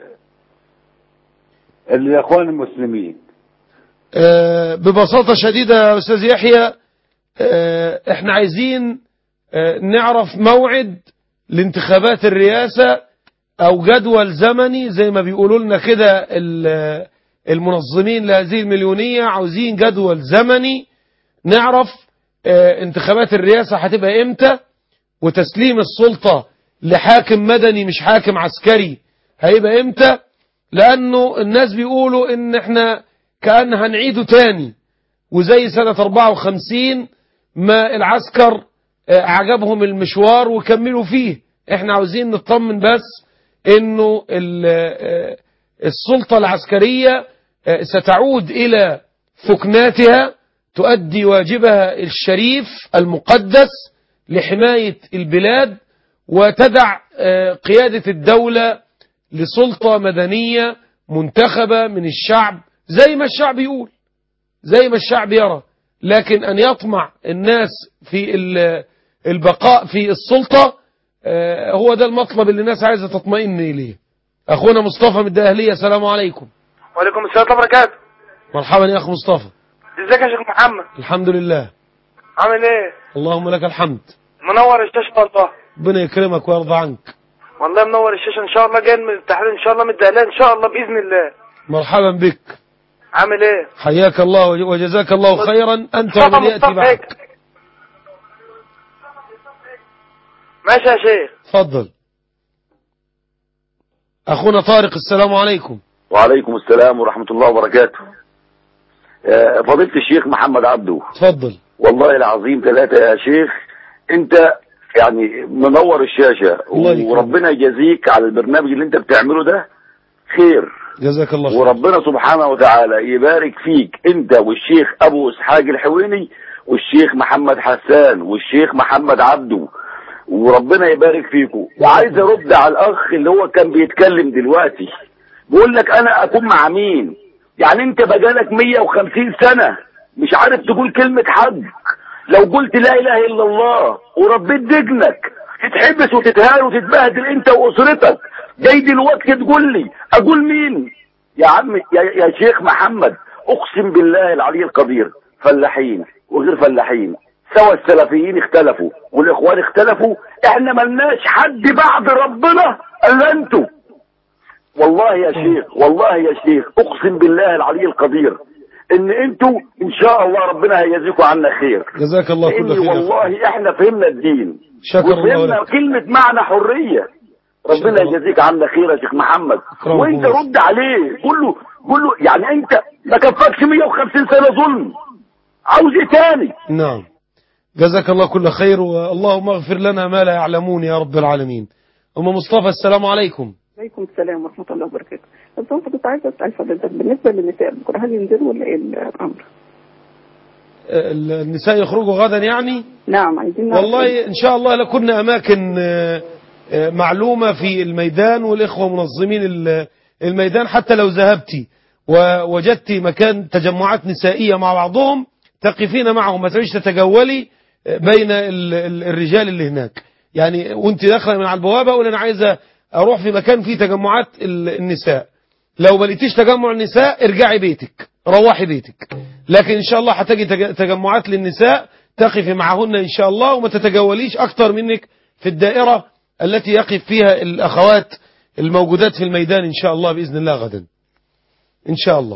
الإخوان المسلمين آه، ببساطة شديدة يا أستاذ يحيى آه، احنا عايزين آه، نعرف موعد لانتخابات الرئاسة أو جدول زمني زي ما بيقولوا لنا كده ال- المنظمين لهذه المليونية عاوزين جدول زمني نعرف آه، انتخابات الرئاسة هتبقى امتى وتسليم السلطة لحاكم مدني مش حاكم عسكري هيبقى امتى لأنه الناس بيقولوا ان احنا كأن هنعيده تاني وزي سنة 54 ما العسكر آه، عجبهم المشوار وكملوا فيه احنا عاوزين نطمن بس انه ال- آه، السلطة العسكرية آه، ستعود الى فكناتها تؤدي واجبها الشريف المقدس لحماية البلاد وتدع آه، قيادة الدولة لسلطة مدنية منتخبة من الشعب زي ما الشعب يقول زي ما الشعب يرى لكن أن يطمع الناس في ال- البقاء في السلطة آه، هو ده المطلب اللي الناس عايزة تطمئن إليه أخونا مصطفى من الدقهلية السلام عليكم وعليكم السلام ورحمة الله وبركاته مرحبا يا أخ مصطفى ازيك يا شيخ محمد الحمد لله عامل ايه اللهم لك الحمد منور الشاشة والله ربنا يكرمك ويرضى عنك والله منور الشاشة ان شاء الله جاي من التحرير ان شاء الله من الدهلان ان شاء الله بإذن الله مرحبا بك عامل ايه حياك الله وج- وجزاك الله خيرا أنت مصطفى ومن يأتي مصطفى بعد هيك ماشي يا شيخ تفضل أخونا طارق السلام عليكم وعليكم السلام ورحمة الله وبركاته آه، فضيلة الشيخ محمد عبده تفضل والله العظيم ثلاثة يا شيخ انت يعني منور الشاشة الله يكرمك. وربنا يجازيك على البرنامج اللي انت بتعمله ده خير جزاك الله خير وربنا سبحانه وتعالى يبارك فيك انت والشيخ ابو اسحاق الحويني والشيخ محمد حسان والشيخ محمد عبده وربنا يبارك فيكم وعايز ارد على الاخ اللي هو كان بيتكلم دلوقتي بيقول لك انا اكون مع مين يعني انت بقالك 150 سنة مش عارف تقول كلمة حق لو قلت لا اله الا الله وربيت دجنك تتحبس وتتهان وتتبهدل انت واسرتك جاي دلوقتي تقول لي اقول مين يا عم يا, يا شيخ محمد اقسم بالله العلي القدير فلاحين وغير فلاحين سوى السلفيين اختلفوا والاخوان اختلفوا احنا ملناش حد بعد ربنا الا انتوا والله يا شيخ والله يا شيخ اقسم بالله العلي القدير ان انتوا ان شاء الله ربنا هيجزيكم عنا خير جزاك الله كل لاني خير يا أخي. والله احنا فهمنا الدين شكر الله وفهمنا لك. كلمة معنى حرية ربنا شكرا. يجازيك عنا خير يا شيخ محمد أكرمكم وانت الله. رد عليه قول له قول له يعني انت ما كفاكش 150 سنة ظلم عاوز ايه تاني نعم جزاك الله كل خير واللهم اغفر لنا ما لا يعلمون يا رب العالمين أم مصطفى السلام عليكم عليكم السلام ورحمة الله وبركاته. بس أنا كنت عايزة أسأل حضرتك بالنسبة للنساء بكرة هل ينزلوا ولا إيه الأمر؟ النساء يخرجوا غدا يعني نعم عايزين نعرف والله إن شاء الله لكنا أماكن آه، آه، معلومة في الميدان والإخوة منظمين ال- الميدان حتى لو ذهبت ووجدت مكان تجمعات نسائية مع بعضهم تقفين معهم ما تعيش تتجولي آه، بين ال- ال- الرجال اللي هناك يعني وانت داخله من على البوابة قول أنا عايزة أروح في مكان فيه تجمعات ال- النساء لو ما لقيتيش تجمع النساء ارجعي بيتك روحي بيتك لكن ان شاء الله هتجي تج- تجمعات للنساء تقفي معهن ان شاء الله وما تتجوليش اكتر منك في الدائرة التي يقف فيها الاخوات الموجودات في الميدان ان شاء الله باذن الله غدا ان شاء الله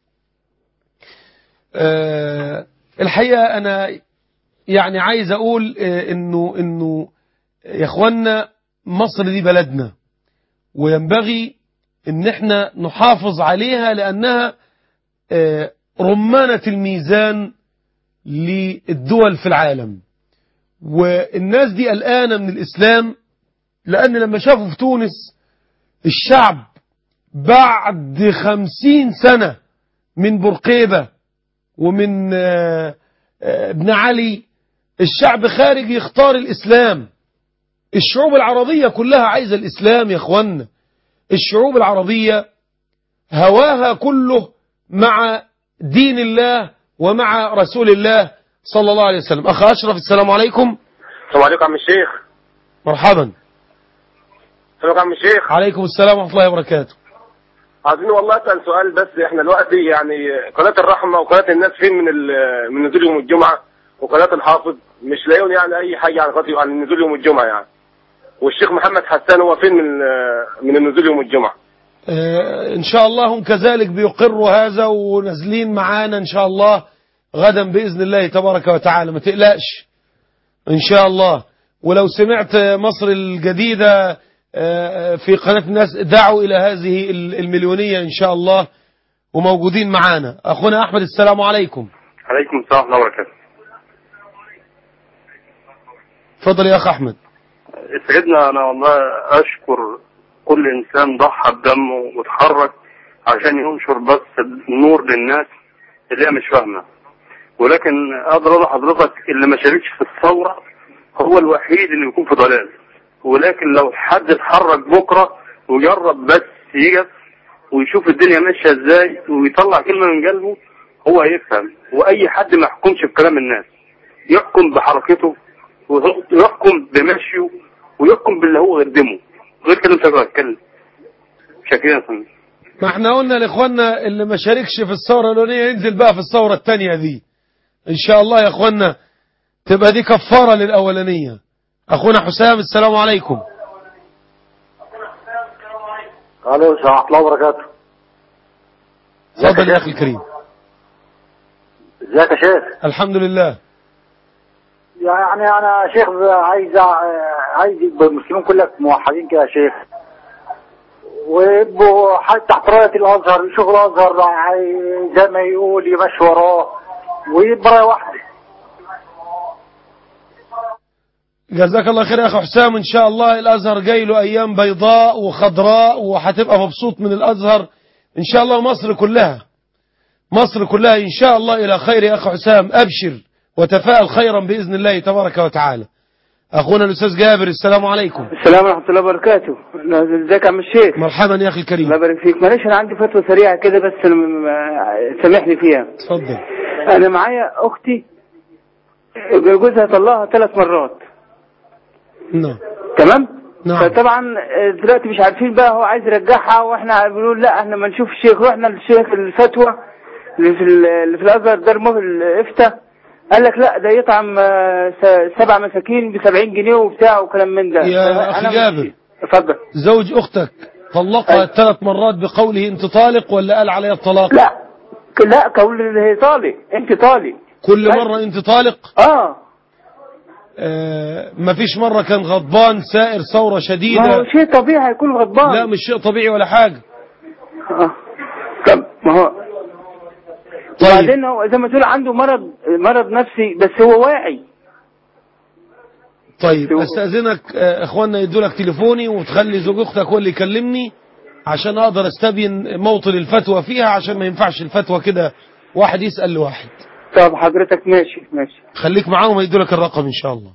أه الحقيقة انا يعني عايز اقول آه، انه انه يا اخوانا مصر دي بلدنا وينبغي ان احنا نحافظ عليها لانها آه، رمانة الميزان للدول في العالم والناس دي قلقانة من الإسلام لأن لما شافوا في تونس الشعب بعد خمسين سنة من برقيبة ومن آه، آه، ابن علي الشعب خارج يختار الإسلام الشعوب العربية كلها عايزة الإسلام يا أخوانا الشعوب العربية هواها كله مع دين الله ومع رسول الله صلى الله عليه وسلم أخ أشرف السلام عليكم السلام عليكم يا عم الشيخ مرحبا السلام عليكم يا عم الشيخ عليكم السلام ورحمة الله وبركاته عايزين والله اسال سؤال بس احنا دلوقتي يعني قناه الرحمه وقناه الناس فين من ال- من نزول يوم الجمعه وقناه الحافظ مش لاقيين يعني اي حاجه عن قناه عن نزول يوم الجمعه يعني والشيخ محمد حسان هو فين من من النزول يوم الجمعه آه، إن شاء الله هم كذلك بيقروا هذا ونازلين معانا إن شاء الله غدا بإذن الله تبارك وتعالى ما تقلقش إن شاء الله ولو سمعت مصر الجديدة آه، في قناة الناس دعوا إلى هذه المليونية إن شاء الله وموجودين معانا أخونا أحمد السلام عليكم عليكم السلام ورحمه الله وبركاته تفضل يا أخ أحمد سيدنا انا والله اشكر كل انسان ضحى بدمه وتحرك عشان ينشر بس النور للناس اللي هي مش فاهمه ولكن اقدر اقول لحضرتك اللي ما شاركش في الثوره هو الوحيد اللي يكون في ضلال ولكن لو حد اتحرك بكره وجرب بس يقف ويشوف الدنيا ماشيه ازاي ويطلع كلمه من قلبه هو هيفهم واي حد ما يحكمش بكلام الناس يحكم بحركته ويحكم بمشيه ويحكم باللي هو قدمه غير كده مش هقدر اتكلم شاكرين يا فندم ما احنا قلنا لاخواننا اللي ما شاركش في الثوره الاولانيه ينزل بقى في الثوره الثانيه دي ان شاء الله يا اخواننا تبقى دي كفاره للاولانيه اخونا حسام السلام عليكم الو السلام ورحمه الله وبركاته اتفضل يا اخي الكريم ازيك يا شيخ الحمد لله يعني انا شيخ عايز عايز يبقى المسلمين كلهم موحدين كده يا شيخ ويبقوا حتى تحت رايه الازهر يشوفوا الازهر عاي- زي ما يقول يمشي وراه ويبقى رايه واحده جزاك الله خير يا اخي حسام ان شاء الله الازهر جاي له ايام بيضاء وخضراء وهتبقى مبسوط من الازهر ان شاء الله مصر كلها مصر كلها ان شاء الله الى خير يا اخي حسام ابشر وتفاءل خيرا باذن الله تبارك وتعالى أخونا الأستاذ جابر السلام عليكم السلام ورحمة الله وبركاته ازيك يا عم الشيخ مرحبا يا أخي الكريم الله يبارك فيك معلش انا عندي فتوى سريعة كده بس أنا م- م- سامحني فيها اتفضل انا معايا اختي جوزها طلقها ثلاث مرات نعم تمام نعم. فطبعا آه، دلوقتي مش عارفين بقى هو عايز يرجعها واحنا بنقول لا احنا ما نشوف الشيخ رحنا للشيخ الفتوى اللي في ال- اللي في الازهر دار مه الافتاء قال لك لا ده يطعم آه، س- سبع مساكين ب 70 جنيه وبتاع وكلام من ده يا فأنا أخي مش- جابر اتفضل زوج أختك طلقها ثلاث مرات بقوله أنت طالق ولا قال عليها الطلاق لا لا قول اللي هي طالق انت طالق كل مرة أنت طالق اه آه مفيش مرة كان غضبان سائر ثورة ما هو شديدة شيء طبيعي هيكون غضبان لا مش شيء طبيعي ولا حاجة اه طب ما هو طيب وبعدين هو زي ما تقول عنده مرض مرض نفسي بس هو واعي طيب استاذنك آه، اخواننا يدوا لك تليفوني وتخلي زوج اختك هو اللي يكلمني عشان اقدر استبين موطن الفتوى فيها عشان ما ينفعش الفتوى كده واحد يسال لواحد طب حضرتك ماشي ماشي خليك معاهم يدوا لك الرقم ان شاء الله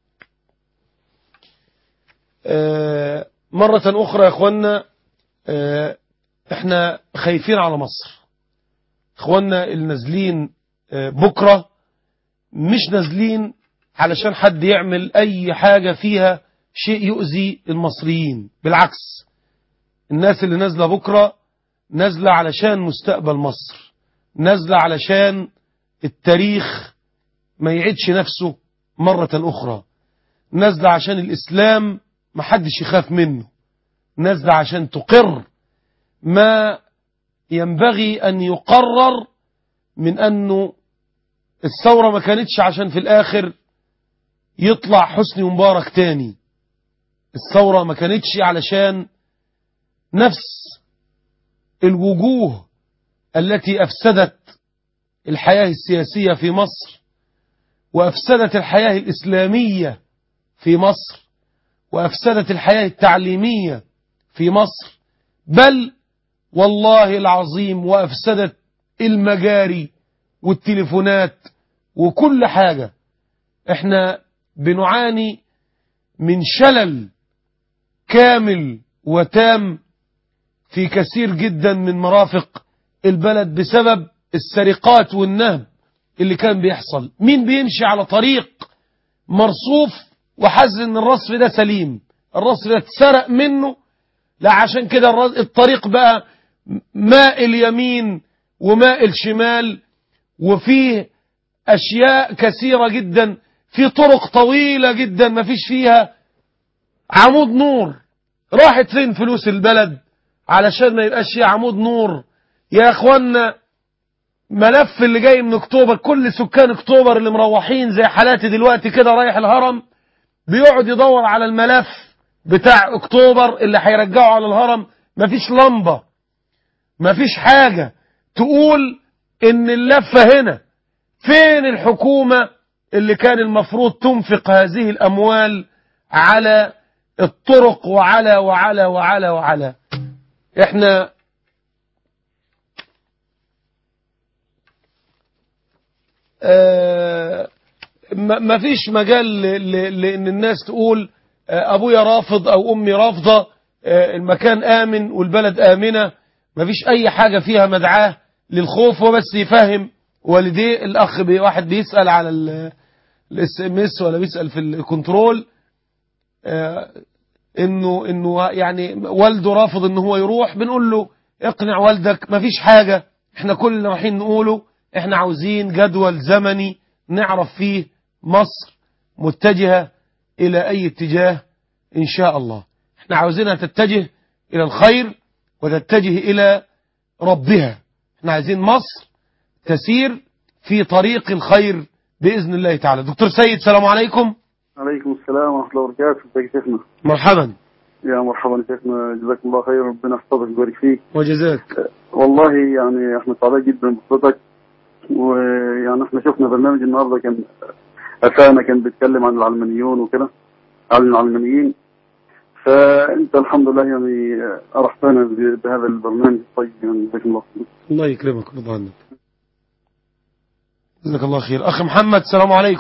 آه، مرة اخرى يا اخواننا آه، احنا خايفين على مصر اخواننا اللي نازلين آه، بكرة مش نازلين علشان حد يعمل اي حاجة فيها شيء يؤذي المصريين بالعكس الناس اللي نازلة بكرة نازلة علشان مستقبل مصر نازلة علشان التاريخ ما يعيدش نفسه مرة أخرى نازلة عشان الإسلام ما حدش يخاف منه نازلة عشان تقر ما ينبغي أن يقرر من أنه الثورة ما كانتش عشان في الآخر يطلع حسني مبارك تاني الثورة ما كانتش علشان نفس الوجوه التي أفسدت الحياة السياسية في مصر وأفسدت الحياة الإسلامية في مصر وأفسدت الحياة التعليمية في مصر بل والله العظيم وأفسدت المجاري والتليفونات وكل حاجة احنا بنعاني من شلل كامل وتام في كثير جدا من مرافق البلد بسبب السرقات والنهب اللي كان بيحصل مين بيمشي على طريق مرصوف وحز ان الرصف ده سليم الرصف ده اتسرق منه لا عشان كده الر- الطريق بقى مائل يمين ومائل شمال وفيه اشياء كثيرة جدا في طرق طويلة جدا ما فيش فيها عمود نور راحت فين فلوس البلد علشان ما يبقاش فيه عمود نور يا اخوانا ملف اللي جاي من اكتوبر كل سكان اكتوبر اللي مروحين زي حالاتي دلوقتي كده رايح الهرم بيقعد يدور على الملف بتاع اكتوبر اللي هيرجعه على الهرم مفيش لمبة مفيش حاجة تقول ان اللفة هنا فين الحكومة اللي كان المفروض تنفق هذه الاموال على الطرق وعلى وعلى وعلى وعلى احنا آه، ما ما فيش مجال ل- ل- لان الناس تقول آه، ابويا رافض او امي رافضه آه، المكان امن والبلد امنه ما فيش اي حاجه فيها مدعاه للخوف وبس يفهم والديه الاخ بي واحد بيسال على الاس ام اس ولا بيسال في الكنترول آه، انه انه يعني والده رافض ان هو يروح بنقول له اقنع والدك مفيش حاجة احنا كل اللي رايحين نقوله احنا عاوزين جدول زمني نعرف فيه مصر متجهة الى اي اتجاه ان شاء الله احنا عاوزينها تتجه الى الخير وتتجه الى ربها احنا عايزين مصر تسير في طريق الخير بإذن الله تعالى دكتور سيد سلام عليكم عليكم السلام ورحمة الله وبركاته ازيك يا شيخنا مرحبا يا مرحبا يا شيخنا جزاكم الله خير ربنا يحفظك ويبارك فيك وجزاك والله يعني احنا سعداء جدا بصوتك ويعني احنا شفنا برنامج النهارده كان افانا كان بيتكلم عن العلمانيون وكده عن العلمانيين فانت الحمد لله يعني ارحتنا ب- بهذا البرنامج الطيب يعني جزاكم الله خير الله يكرمك رضا عنك جزاك الله خير أخ محمد السلام عليكم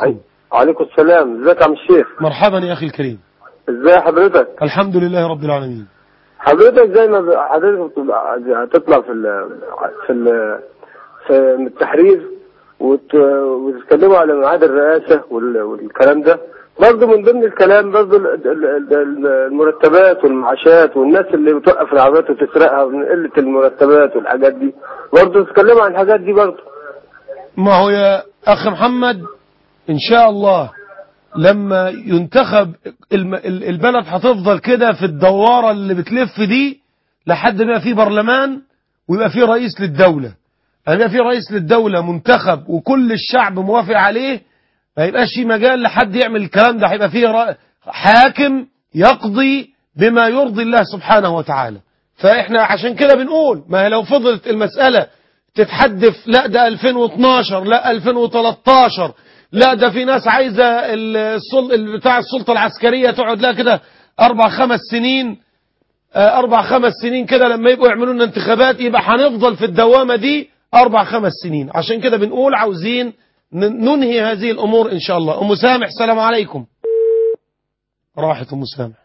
وعليكم السلام ازيك يا عم الشيخ مرحبا يا أخي الكريم ازاي حضرتك الحمد لله رب العالمين حضرتك زي ما ب- حضرتك بتبقى هتطلع في ال في ال في التحرير وت- وتتكلموا على ميعاد الرئاسة وال- والكلام ده برضه من ضمن الكلام برضه ال- ال- ال- المرتبات والمعاشات والناس اللي بتوقف العربيات وتسرقها من قلة المرتبات والحاجات دي برضه تتكلموا عن الحاجات دي برضه ما هو يا أخ محمد إن شاء الله لما ينتخب الم- ال- البلد هتفضل كده في الدوارة اللي بتلف دي لحد ما في برلمان ويبقى في رئيس للدولة لما يبقى في رئيس للدولة منتخب وكل الشعب موافق عليه ما يبقاش في مجال لحد يعمل الكلام ده هيبقى فيه رأ- حاكم يقضي بما يرضي الله سبحانه وتعالى فاحنا عشان كده بنقول ما هي لو فضلت المسألة تتحدث لا ده 2012 لا 2013 لا ده في ناس عايزة السل... بتاع السلطة العسكرية تقعد لها كده أربع خمس سنين آه، أربع خمس سنين كده لما يبقوا يعملوا لنا انتخابات يبقى هنفضل في الدوامة دي أربع خمس سنين عشان كده بنقول عاوزين ن- ننهي هذه الأمور إن شاء الله أم سامح السلام عليكم راحت أم سامح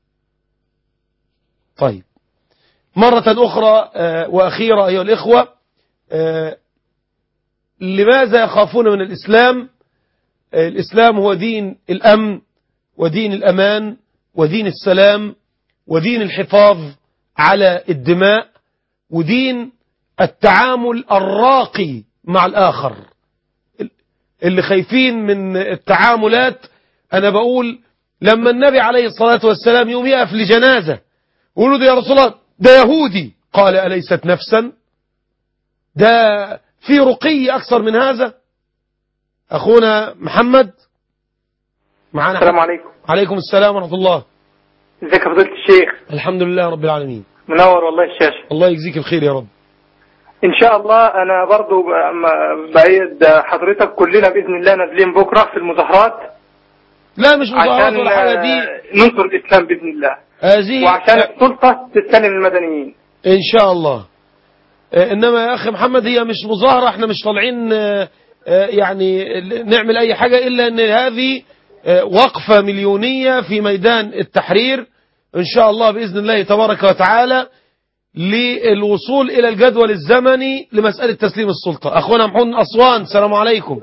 طيب مرة أخرى آه، وأخيرة أيها الإخوة آه، لماذا يخافون من الإسلام آه، الإسلام هو دين الأمن ودين الأمان ودين السلام ودين الحفاظ على الدماء ودين التعامل الراقي مع الآخر اللي خايفين من التعاملات أنا بقول لما النبي عليه الصلاة والسلام يوم يقف لجنازة يقولوا ده يا رسول الله ده يهودي قال أليست نفسا ده في رقي أكثر من هذا أخونا محمد معانا السلام عليكم عليكم السلام ورحمة الله ازيك يا فضيلة الشيخ الحمد لله رب العالمين منور والله الشاشة الله يجزيك الخير يا رب ان شاء الله انا برضو ب- م- بأيد حضرتك كلنا باذن الله نازلين بكرة في المظاهرات لا مش مظاهرات عشان ولا حاجة آه، دي ننصر الاسلام باذن الله هذه وعشان السلطة تستلم المدنيين إن شاء الله آه، إنما يا أخي محمد هي مش مظاهرة احنا مش طالعين آه، آه، يعني نعمل أي حاجة إلا أن هذه آه، وقفة مليونية في ميدان التحرير إن شاء الله بإذن الله تبارك وتعالى للوصول إلى الجدول الزمني لمسألة تسليم السلطة أخونا محمود من أسوان السلام عليكم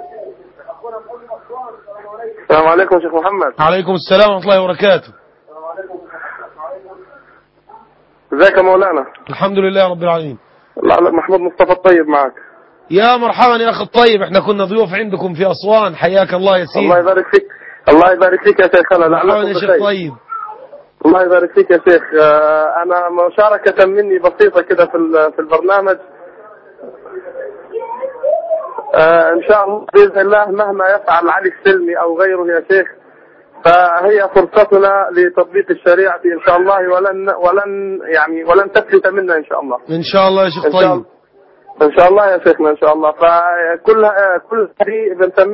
السلام عليكم يا شيخ محمد عليكم السلام ورحمة الله وبركاته ازيك يا مولانا الحمد لله رب العالمين لا لا محمود مصطفى الطيب معك يا مرحبا يا أخي الطيب احنا كنا ضيوف عندكم في أسوان حياك الله يا سيدي الله يبارك فيك الله يبارك فيك يا شيخنا مرحبا لعلكم يا شيخ بخير طيب الله يبارك فيك يا شيخ آه، انا مشاركة مني بسيطة كده في ال- في البرنامج آه، ان شاء الله باذن الله مهما يفعل علي السلمي او غيره يا شيخ فهي فرصتنا لتطبيق الشريعة ان شاء الله ولن ولن يعني ولن تفلت منا ان شاء الله إن شاء الله يا شيخ إن شاء طيب الله. ان شاء الله يا شيخنا ان شاء الله فكل آه، كل هذه بنسميها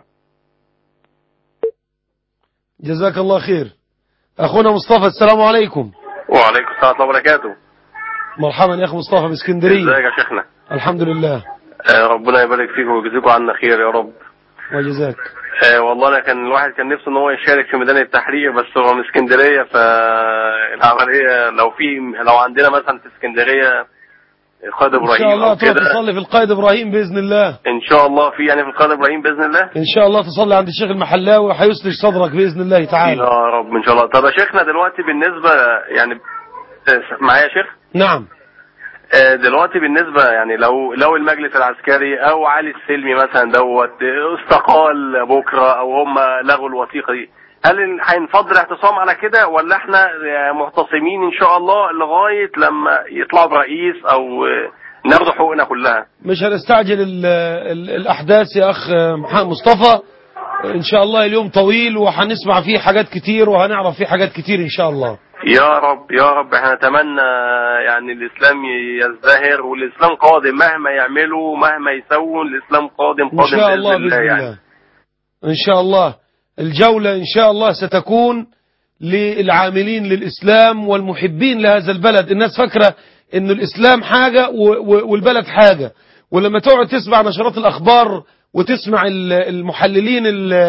جزاك الله خير أخونا مصطفى السلام عليكم وعليكم السلام ورحمة الله وبركاته مرحبا يا أخي مصطفى من اسكندرية ازيك يا شيخنا الحمد لله آه، ربنا يبارك فيك ويجزيكم عنا خير يا رب وجزاك آه، والله انا كان الواحد كان نفسه ان هو يشارك في ميدان التحرير بس هو من اسكندريه فالعمليه لو في لو عندنا مثلا في اسكندريه القائد إن شاء ابراهيم الله او تروح كده تصلي في القائد إبراهيم بإذن الله ان شاء الله في يعني في القائد ابراهيم باذن الله إن شاء الله تصلي عند الشيخ المحلاوي وهيسلج صدرك بإذن الله تعالى يا رب ان شاء الله طب يا شيخنا دلوقتي بالنسبه يعني آه، معايا يا شيخ نعم آه، دلوقتي بالنسبة يعني لو لو المجلس العسكري أو علي السلمي مثلا دوت استقال بكرة أو هم لغوا الوثيقة دي هل ال- هينفض الاعتصام على كده ولا احنا آه، محتصمين إن شاء الله لغاية لما يطلعوا برئيس أو آه، ناخد حقوقنا كلها مش هنستعجل ال ال الأحداث يا أخ محمد مصطفى إن شاء الله اليوم طويل وهنسمع فيه حاجات كتير وهنعرف فيه حاجات كتير إن شاء الله يا رب يا رب احنا نتمنى يعني الإسلام يزدهر والإسلام قادم مهما يعملوا مهما يسووا الإسلام قادم إن قادم شاء الله بإذن بإذن الله يعني الله إن شاء الله الجولة إن شاء الله ستكون للعاملين للإسلام والمحبين لهذا البلد الناس فاكرة أن الإسلام حاجة و- و- والبلد حاجة ولما تقعد تسمع نشرات الأخبار وتسمع ال- المحللين ال-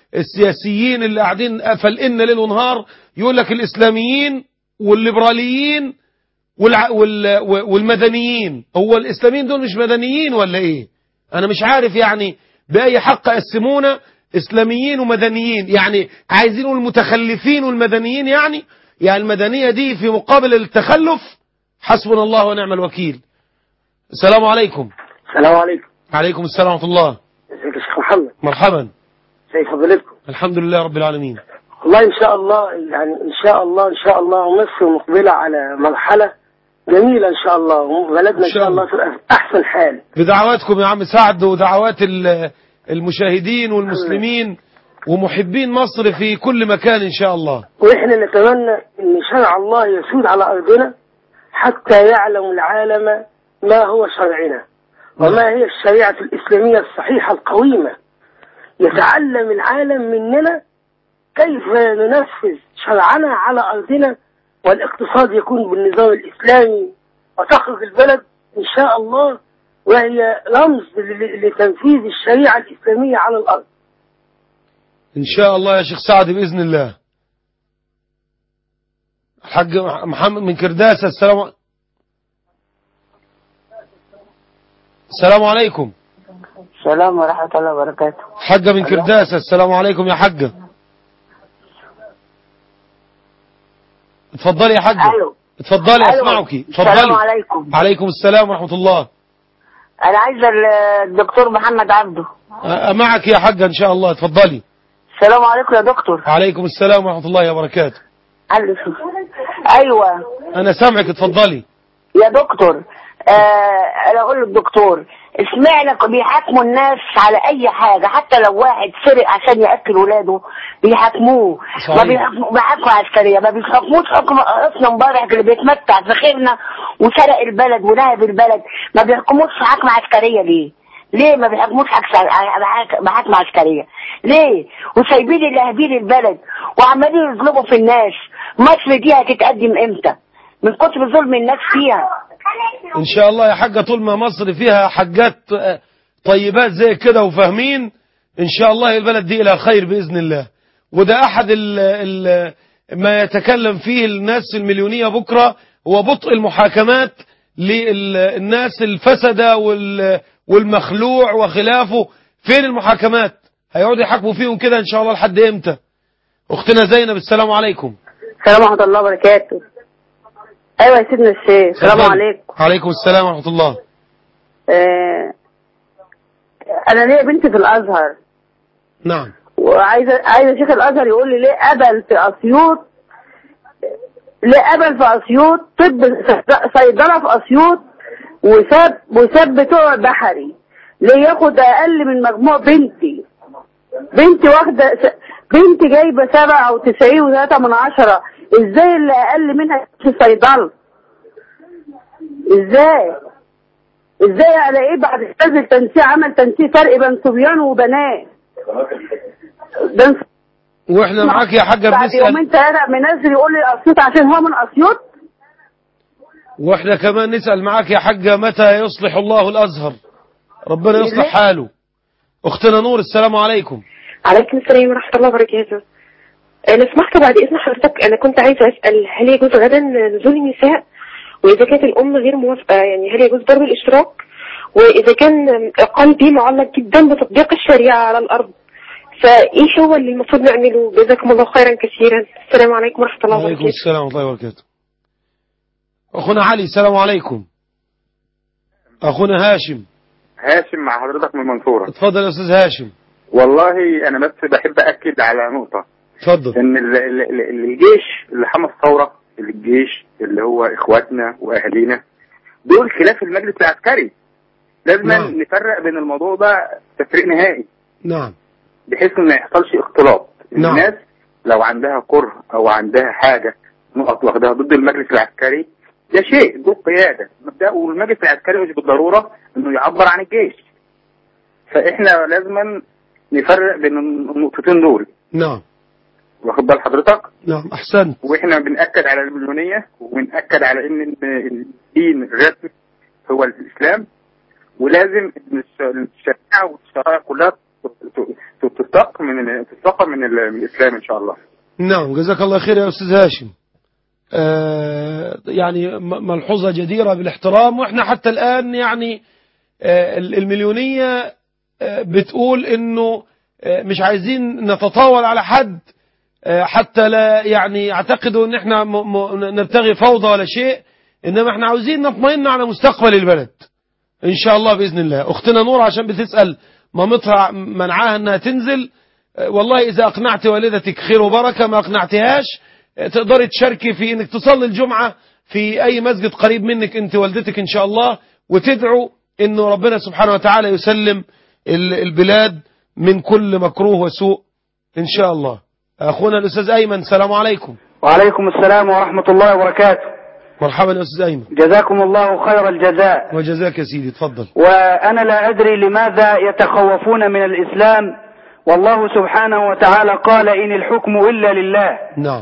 السياسيين اللي قاعدين فلقنا ليل ونهار يقول لك الإسلاميين والليبراليين والع... وال... والمدنيين هو الإسلاميين دول مش مدنيين ولا إيه أنا مش عارف يعني بأي حق قسمونا إسلاميين ومدنيين يعني عايزين المتخلفين والمدنيين يعني يعني المدنية دي في مقابل التخلف حسبنا الله ونعم الوكيل السلام عليكم السلام عليكم عليكم السلام ورحمة الله ازيك يا شيخ محمد مرحبا ازي فضيلتكم الحمد لله رب العالمين والله ان شاء الله يعني ان شاء الله ان شاء الله مصر مقبله على مرحله جميله ان شاء الله وبلدنا ان شاء الله تبقى في احسن حال بدعواتكم يا عم سعد ودعوات ال- المشاهدين والمسلمين ومحبين مصر في كل مكان إن شاء الله واحنا نتمنى ان شرع الله يسود على ارضنا حتى يعلم العالم ما هو شرعنا وما هي الشريعه الاسلاميه الصحيحه القويمه يتعلم العالم مننا كيف ننفذ شرعنا على ارضنا والاقتصاد يكون بالنظام الاسلامي وتخرج البلد ان شاء الله وهي رمز ل- لتنفيذ الشريعه الاسلاميه على الارض إن شاء الله يا شيخ سعد بإذن الله الحاج محمد من كرداسة السلام ع- السلام عليكم السلام ورحمة الله وبركاته حاجة من كرداسة السلام عليكم يا حاجة اتفضلي يا حاجة ألو. اتفضلي ألو. اسمعك اتفضلي السلام عليكم عليكم السلام ورحمة الله أنا عايزة الدكتور محمد عبده أ- معك يا حاجة إن شاء الله اتفضلي السلام عليكم يا دكتور عليكم السلام ورحمة الله وبركاته ألف. أيوة أنا سامعك اتفضلي يا دكتور آه أنا أقول للدكتور سمعنا بيحاكموا الناس على أي حاجة حتى لو واحد سرق عشان يأكل ولاده بيحاكموه صحيح. ما بيحاكموا بيحاكموا عسكرية ما بيحاكموش حكم أصلا امبارح اللي بيتمتع في خيرنا وسرق البلد ونهب البلد ما بيحكموش في حكم عسكرية ليه؟ ليه ما بيحكموش حكس- بحك- بحكم عسكرية؟ ليه؟ وسايبين اللاهبين البلد وعمالين يظلموا في الناس مصر دي هتتقدم امتى؟ من كتر ظلم الناس فيها إن شاء الله يا حاجة طول ما مصر فيها حاجات آه، طيبات زي كده وفاهمين إن شاء الله البلد دي إلى خير بإذن الله وده أحد ال ال ما يتكلم فيه الناس المليونية بكرة هو بطء المحاكمات للناس الفسدة وال- والمخلوع وخلافه فين المحاكمات هيقعدوا يحاكموا فيهم كده إن شاء الله لحد إمتى أختنا زينب السلام عليكم السلام ورحمة الله وبركاته أيوة يا سيدنا الشيخ السلام اتفضل. عليكم عليكم السلام ورحمة الله آه أنا ليا بنت في الأزهر نعم وعايزة عايزة شيخ الأزهر يقول لي ليه قبل في أسيوط ليه قبل في أسيوط طب صيدلة في أسيوط وساب وساب بتوع بحري ليه ياخد أقل من مجموع بنتي بنتي واخدة س- بنتي جايبة سبعة وتسعين وثلاثة من عشرة ازاي اللي أقل منها في صيدلة ازاي ازاي على ايه بعد استاذ التنسيق عمل تنسيق فرق بين صبيان وبنات ده واحنا معاك يا حاجة بعد بنسأل يومين ثلاثة منزل يقول لي اسيوط عشان هو من اسيوط واحنا كمان نسأل معاك يا حاجة متى يصلح الله الأزهر ربنا يصلح حاله أختنا نور السلام عليكم عليكم السلام ورحمة الله وبركاته أنا سمحت بعد إذن حضرتك أنا كنت عايزة أسأل هل يجوز غدا نزول النساء وإذا كانت الأم غير موافقة يعني هل يجوز ضرب الاشتراك وإذا كان قلبي معلق جدا بتطبيق الشريعة على الأرض فإيش هو اللي المفروض نعمله جزاكم الله خيرا كثيرا السلام عليكم ورحمة الله وعليكم وبركاته السلام ورحمة الله وبركاته أخونا علي السلام عليكم أخونا هاشم هاشم مع حضرتك من المنصورة اتفضل يا أستاذ هاشم والله أنا بس بحب أكد على نقطة اتفضل إن ال- ال- ال- الجيش اللي حمى الثورة الجيش اللي هو إخواتنا وأهالينا دول خلاف المجلس العسكري لازم نعم. نفرق بين الموضوع ده تفريق نهائي نعم بحيث إن ما يحصلش اختلاط نعم. الناس لو عندها كره أو عندها حاجة نقط واخدها ضد المجلس العسكري ده شيء ذو قيادة مبدأ والمجلس العسكري مش بالضرورة إنه يعبر عن الجيش فإحنا لازما نفرق بين النقطتين دول نعم واخد بال حضرتك نعم أحسنت واحنا بنأكد على المليونية وبنأكد على ان الدين الرسمي هو الاسلام ولازم إن الش- الشريعة والشرائع كلها ت- ت- تستق من تستق ال- من الاسلام ان شاء الله نعم جزاك الله خير يا أستاذ هاشم آه، يعني م- ملحوظة جديرة بالاحترام وإحنا حتى الآن يعني آه، ال- المليونية آه، بتقول إنه آه، مش عايزين نتطاول على حد آه، حتى لا يعني يعتقدوا إن إحنا م- م- نبتغي فوضى ولا شيء إنما إحنا عاوزين نطمئن على مستقبل البلد إن شاء الله بإذن الله أختنا نور عشان بتسأل مامتها منعاها إنها تنزل آه، والله إذا أقنعت والدتك خير وبركة ما أقنعتهاش آه، تقدري تشاركي في إنك تصلي الجمعة في أي مسجد قريب منك أنت والدتك إن شاء الله وتدعو إنه ربنا سبحانه وتعالى يسلم ال- البلاد من كل مكروه وسوء إن شاء الله أخونا الأستاذ أيمن السلام عليكم وعليكم السلام ورحمة الله وبركاته مرحبا يا أستاذ أيمن جزاكم الله خير الجزاء وجزاك يا سيدي تفضل وأنا لا أدري لماذا يتخوفون من الإسلام والله سبحانه وتعالى قال إن الحكم إلا لله نعم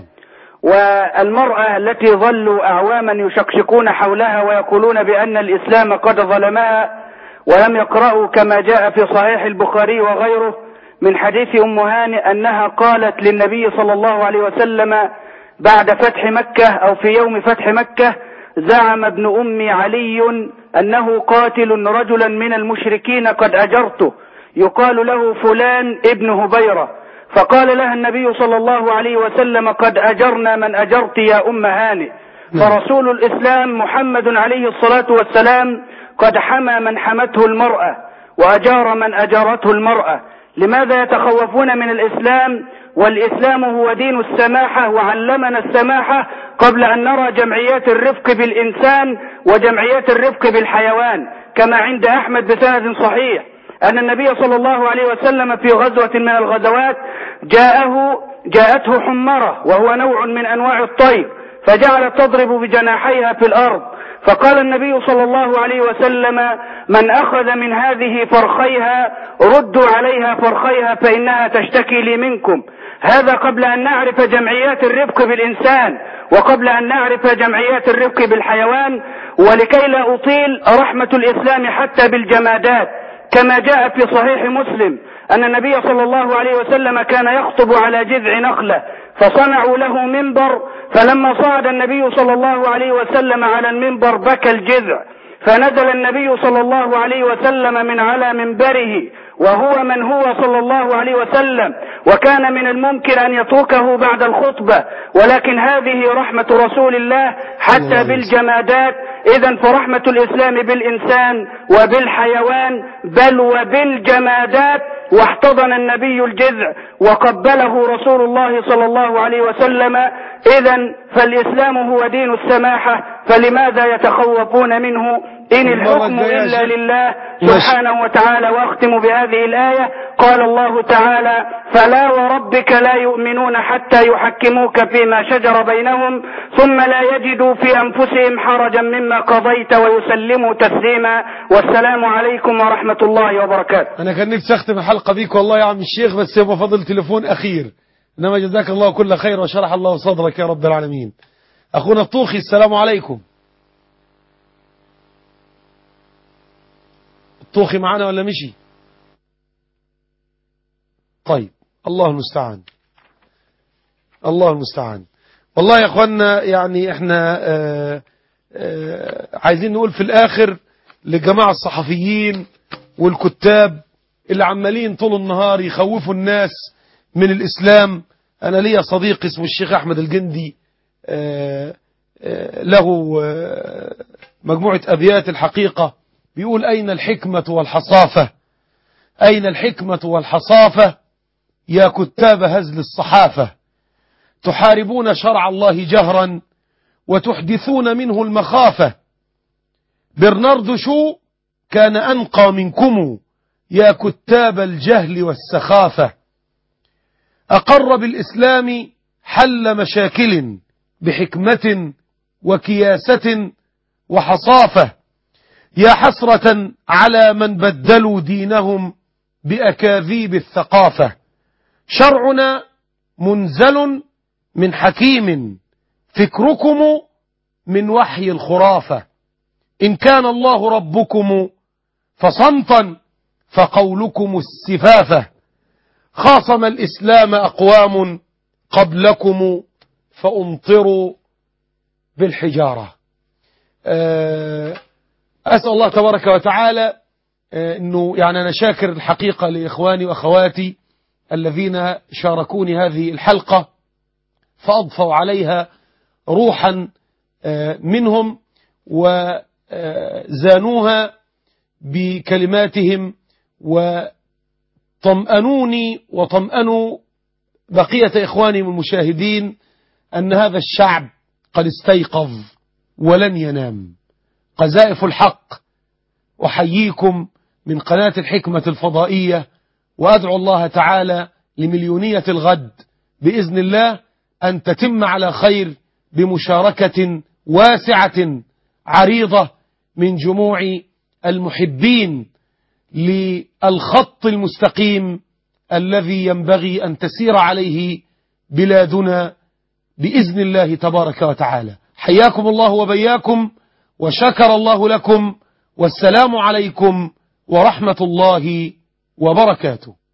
والمرأة التي ظلوا أعواما يشكشكون حولها ويقولون بأن الإسلام قد ظلمها ولم يقرأوا كما جاء في صحيح البخاري وغيره من حديث أم هانئ أنها قالت للنبي صلى الله عليه وسلم بعد فتح مكة أو في يوم فتح مكة زعم ابن أمي علي أنه قاتل رجلا من المشركين قد أجرته يقال له فلان ابن هبيرة فقال لها النبي صلى الله عليه وسلم قد أجرنا من أجرت يا أم هانئ فرسول الإسلام محمد عليه الصلاة والسلام قد حمى من حمته المرأة وأجار من أجارته المرأة لماذا يتخوفون من الإسلام والإسلام هو دين السماحة وعلمنا السماحة قبل أن نرى جمعيات الرفق بالإنسان وجمعيات الرفق بالحيوان كما عند أحمد بسند صحيح أن النبي صلى الله عليه وسلم في غزوة من الغزوات جاءه جاءته حمرة وهو نوع من أنواع الطير فجعلت تضرب بجناحيها في الأرض فقال النبي صلى الله عليه وسلم من أخذ من هذه فرخيها ردوا عليها فرخيها فإنها تشتكي لي منكم هذا قبل أن نعرف جمعيات الرفق بالإنسان وقبل أن نعرف جمعيات الرفق بالحيوان ولكي لا أطيل رحمة الإسلام حتى بالجمادات كما جاء في صحيح مسلم أن النبي صلى الله عليه وسلم كان يخطب على جذع نخلة فصنعوا له منبر فلما صعد النبي صلى الله عليه وسلم على المنبر بكى الجذع فنزل النبي صلى الله عليه وسلم من على منبره وهو من هو صلى الله عليه وسلم وكان من الممكن أن يتركه بعد الخطبة ولكن هذه رحمة رسول الله حتى بالجمادات إذا فرحمة الإسلام بالإنسان وبالحيوان بل وبالجمادات واحتضن النبي الجذع وقبله رسول الله صلى الله عليه وسلم إذا فالإسلام هو دين السماحة فلماذا يتخوفون منه إن الحكم إلا لله سبحانه وتعالى وأختم بهذه الآية قال الله تعالى فلا وربك لا يؤمنون حتى يحكموك فيما شجر بينهم ثم لا يجدوا في أنفسهم حرجا مما قضيت ويسلموا تسليما والسلام عليكم ورحمة الله وبركاته أنا كان نفسي أختم الحلقة بيك والله يا عم الشيخ بس يبقى فاضل تليفون أخير إنما جزاك الله كل خير وشرح الله صدرك يا رب العالمين أخونا الطوخي السلام عليكم الطوخي معانا ولا مشي طيب الله المستعان الله المستعان والله يا اخوانا يعني احنا آآ آآ عايزين نقول في الاخر لجماعة الصحفيين والكتاب اللي عمالين طول النهار يخوفوا الناس من الاسلام انا ليا صديق اسمه الشيخ احمد الجندي آآ له مجموعة ابيات الحقيقة بيقول اين الحكمة والحصافة اين الحكمة والحصافة يا كتاب هزل الصحافة تحاربون شرع الله جهرا وتحدثون منه المخافة برنارد شو كان أنقى منكم يا كتاب الجهل والسخافة أقر بالإسلام حل مشاكل بحكمة وكياسة وحصافة يا حسرة على من بدلوا دينهم بأكاذيب الثقافة شرعنا منزل من حكيم فكركم من وحي الخرافة إن كان الله ربكم فصمتا فقولكم السفافة خاصم الإسلام أقوام قبلكم فأمطروا بالحجارة آه، أسأل الله تبارك وتعالى آه، أنه يعني أنا شاكر الحقيقة لإخواني وأخواتي الذين شاركوني هذه الحلقة فأضفوا عليها روحا آه، منهم وزانوها بكلماتهم وطمأنوني وطمأنوا بقية إخواني من المشاهدين أن هذا الشعب قد استيقظ ولن ينام قذائف الحق أحييكم من قناة الحكمة الفضائية وأدعو الله تعالى لمليونية الغد بإذن الله أن تتم على خير بمشاركة واسعة عريضة من جموع المحبين للخط المستقيم الذي ينبغي أن تسير عليه بلادنا بإذن الله تبارك وتعالى حياكم الله وبياكم وشكر الله لكم والسلام عليكم ورحمة الله وبركاته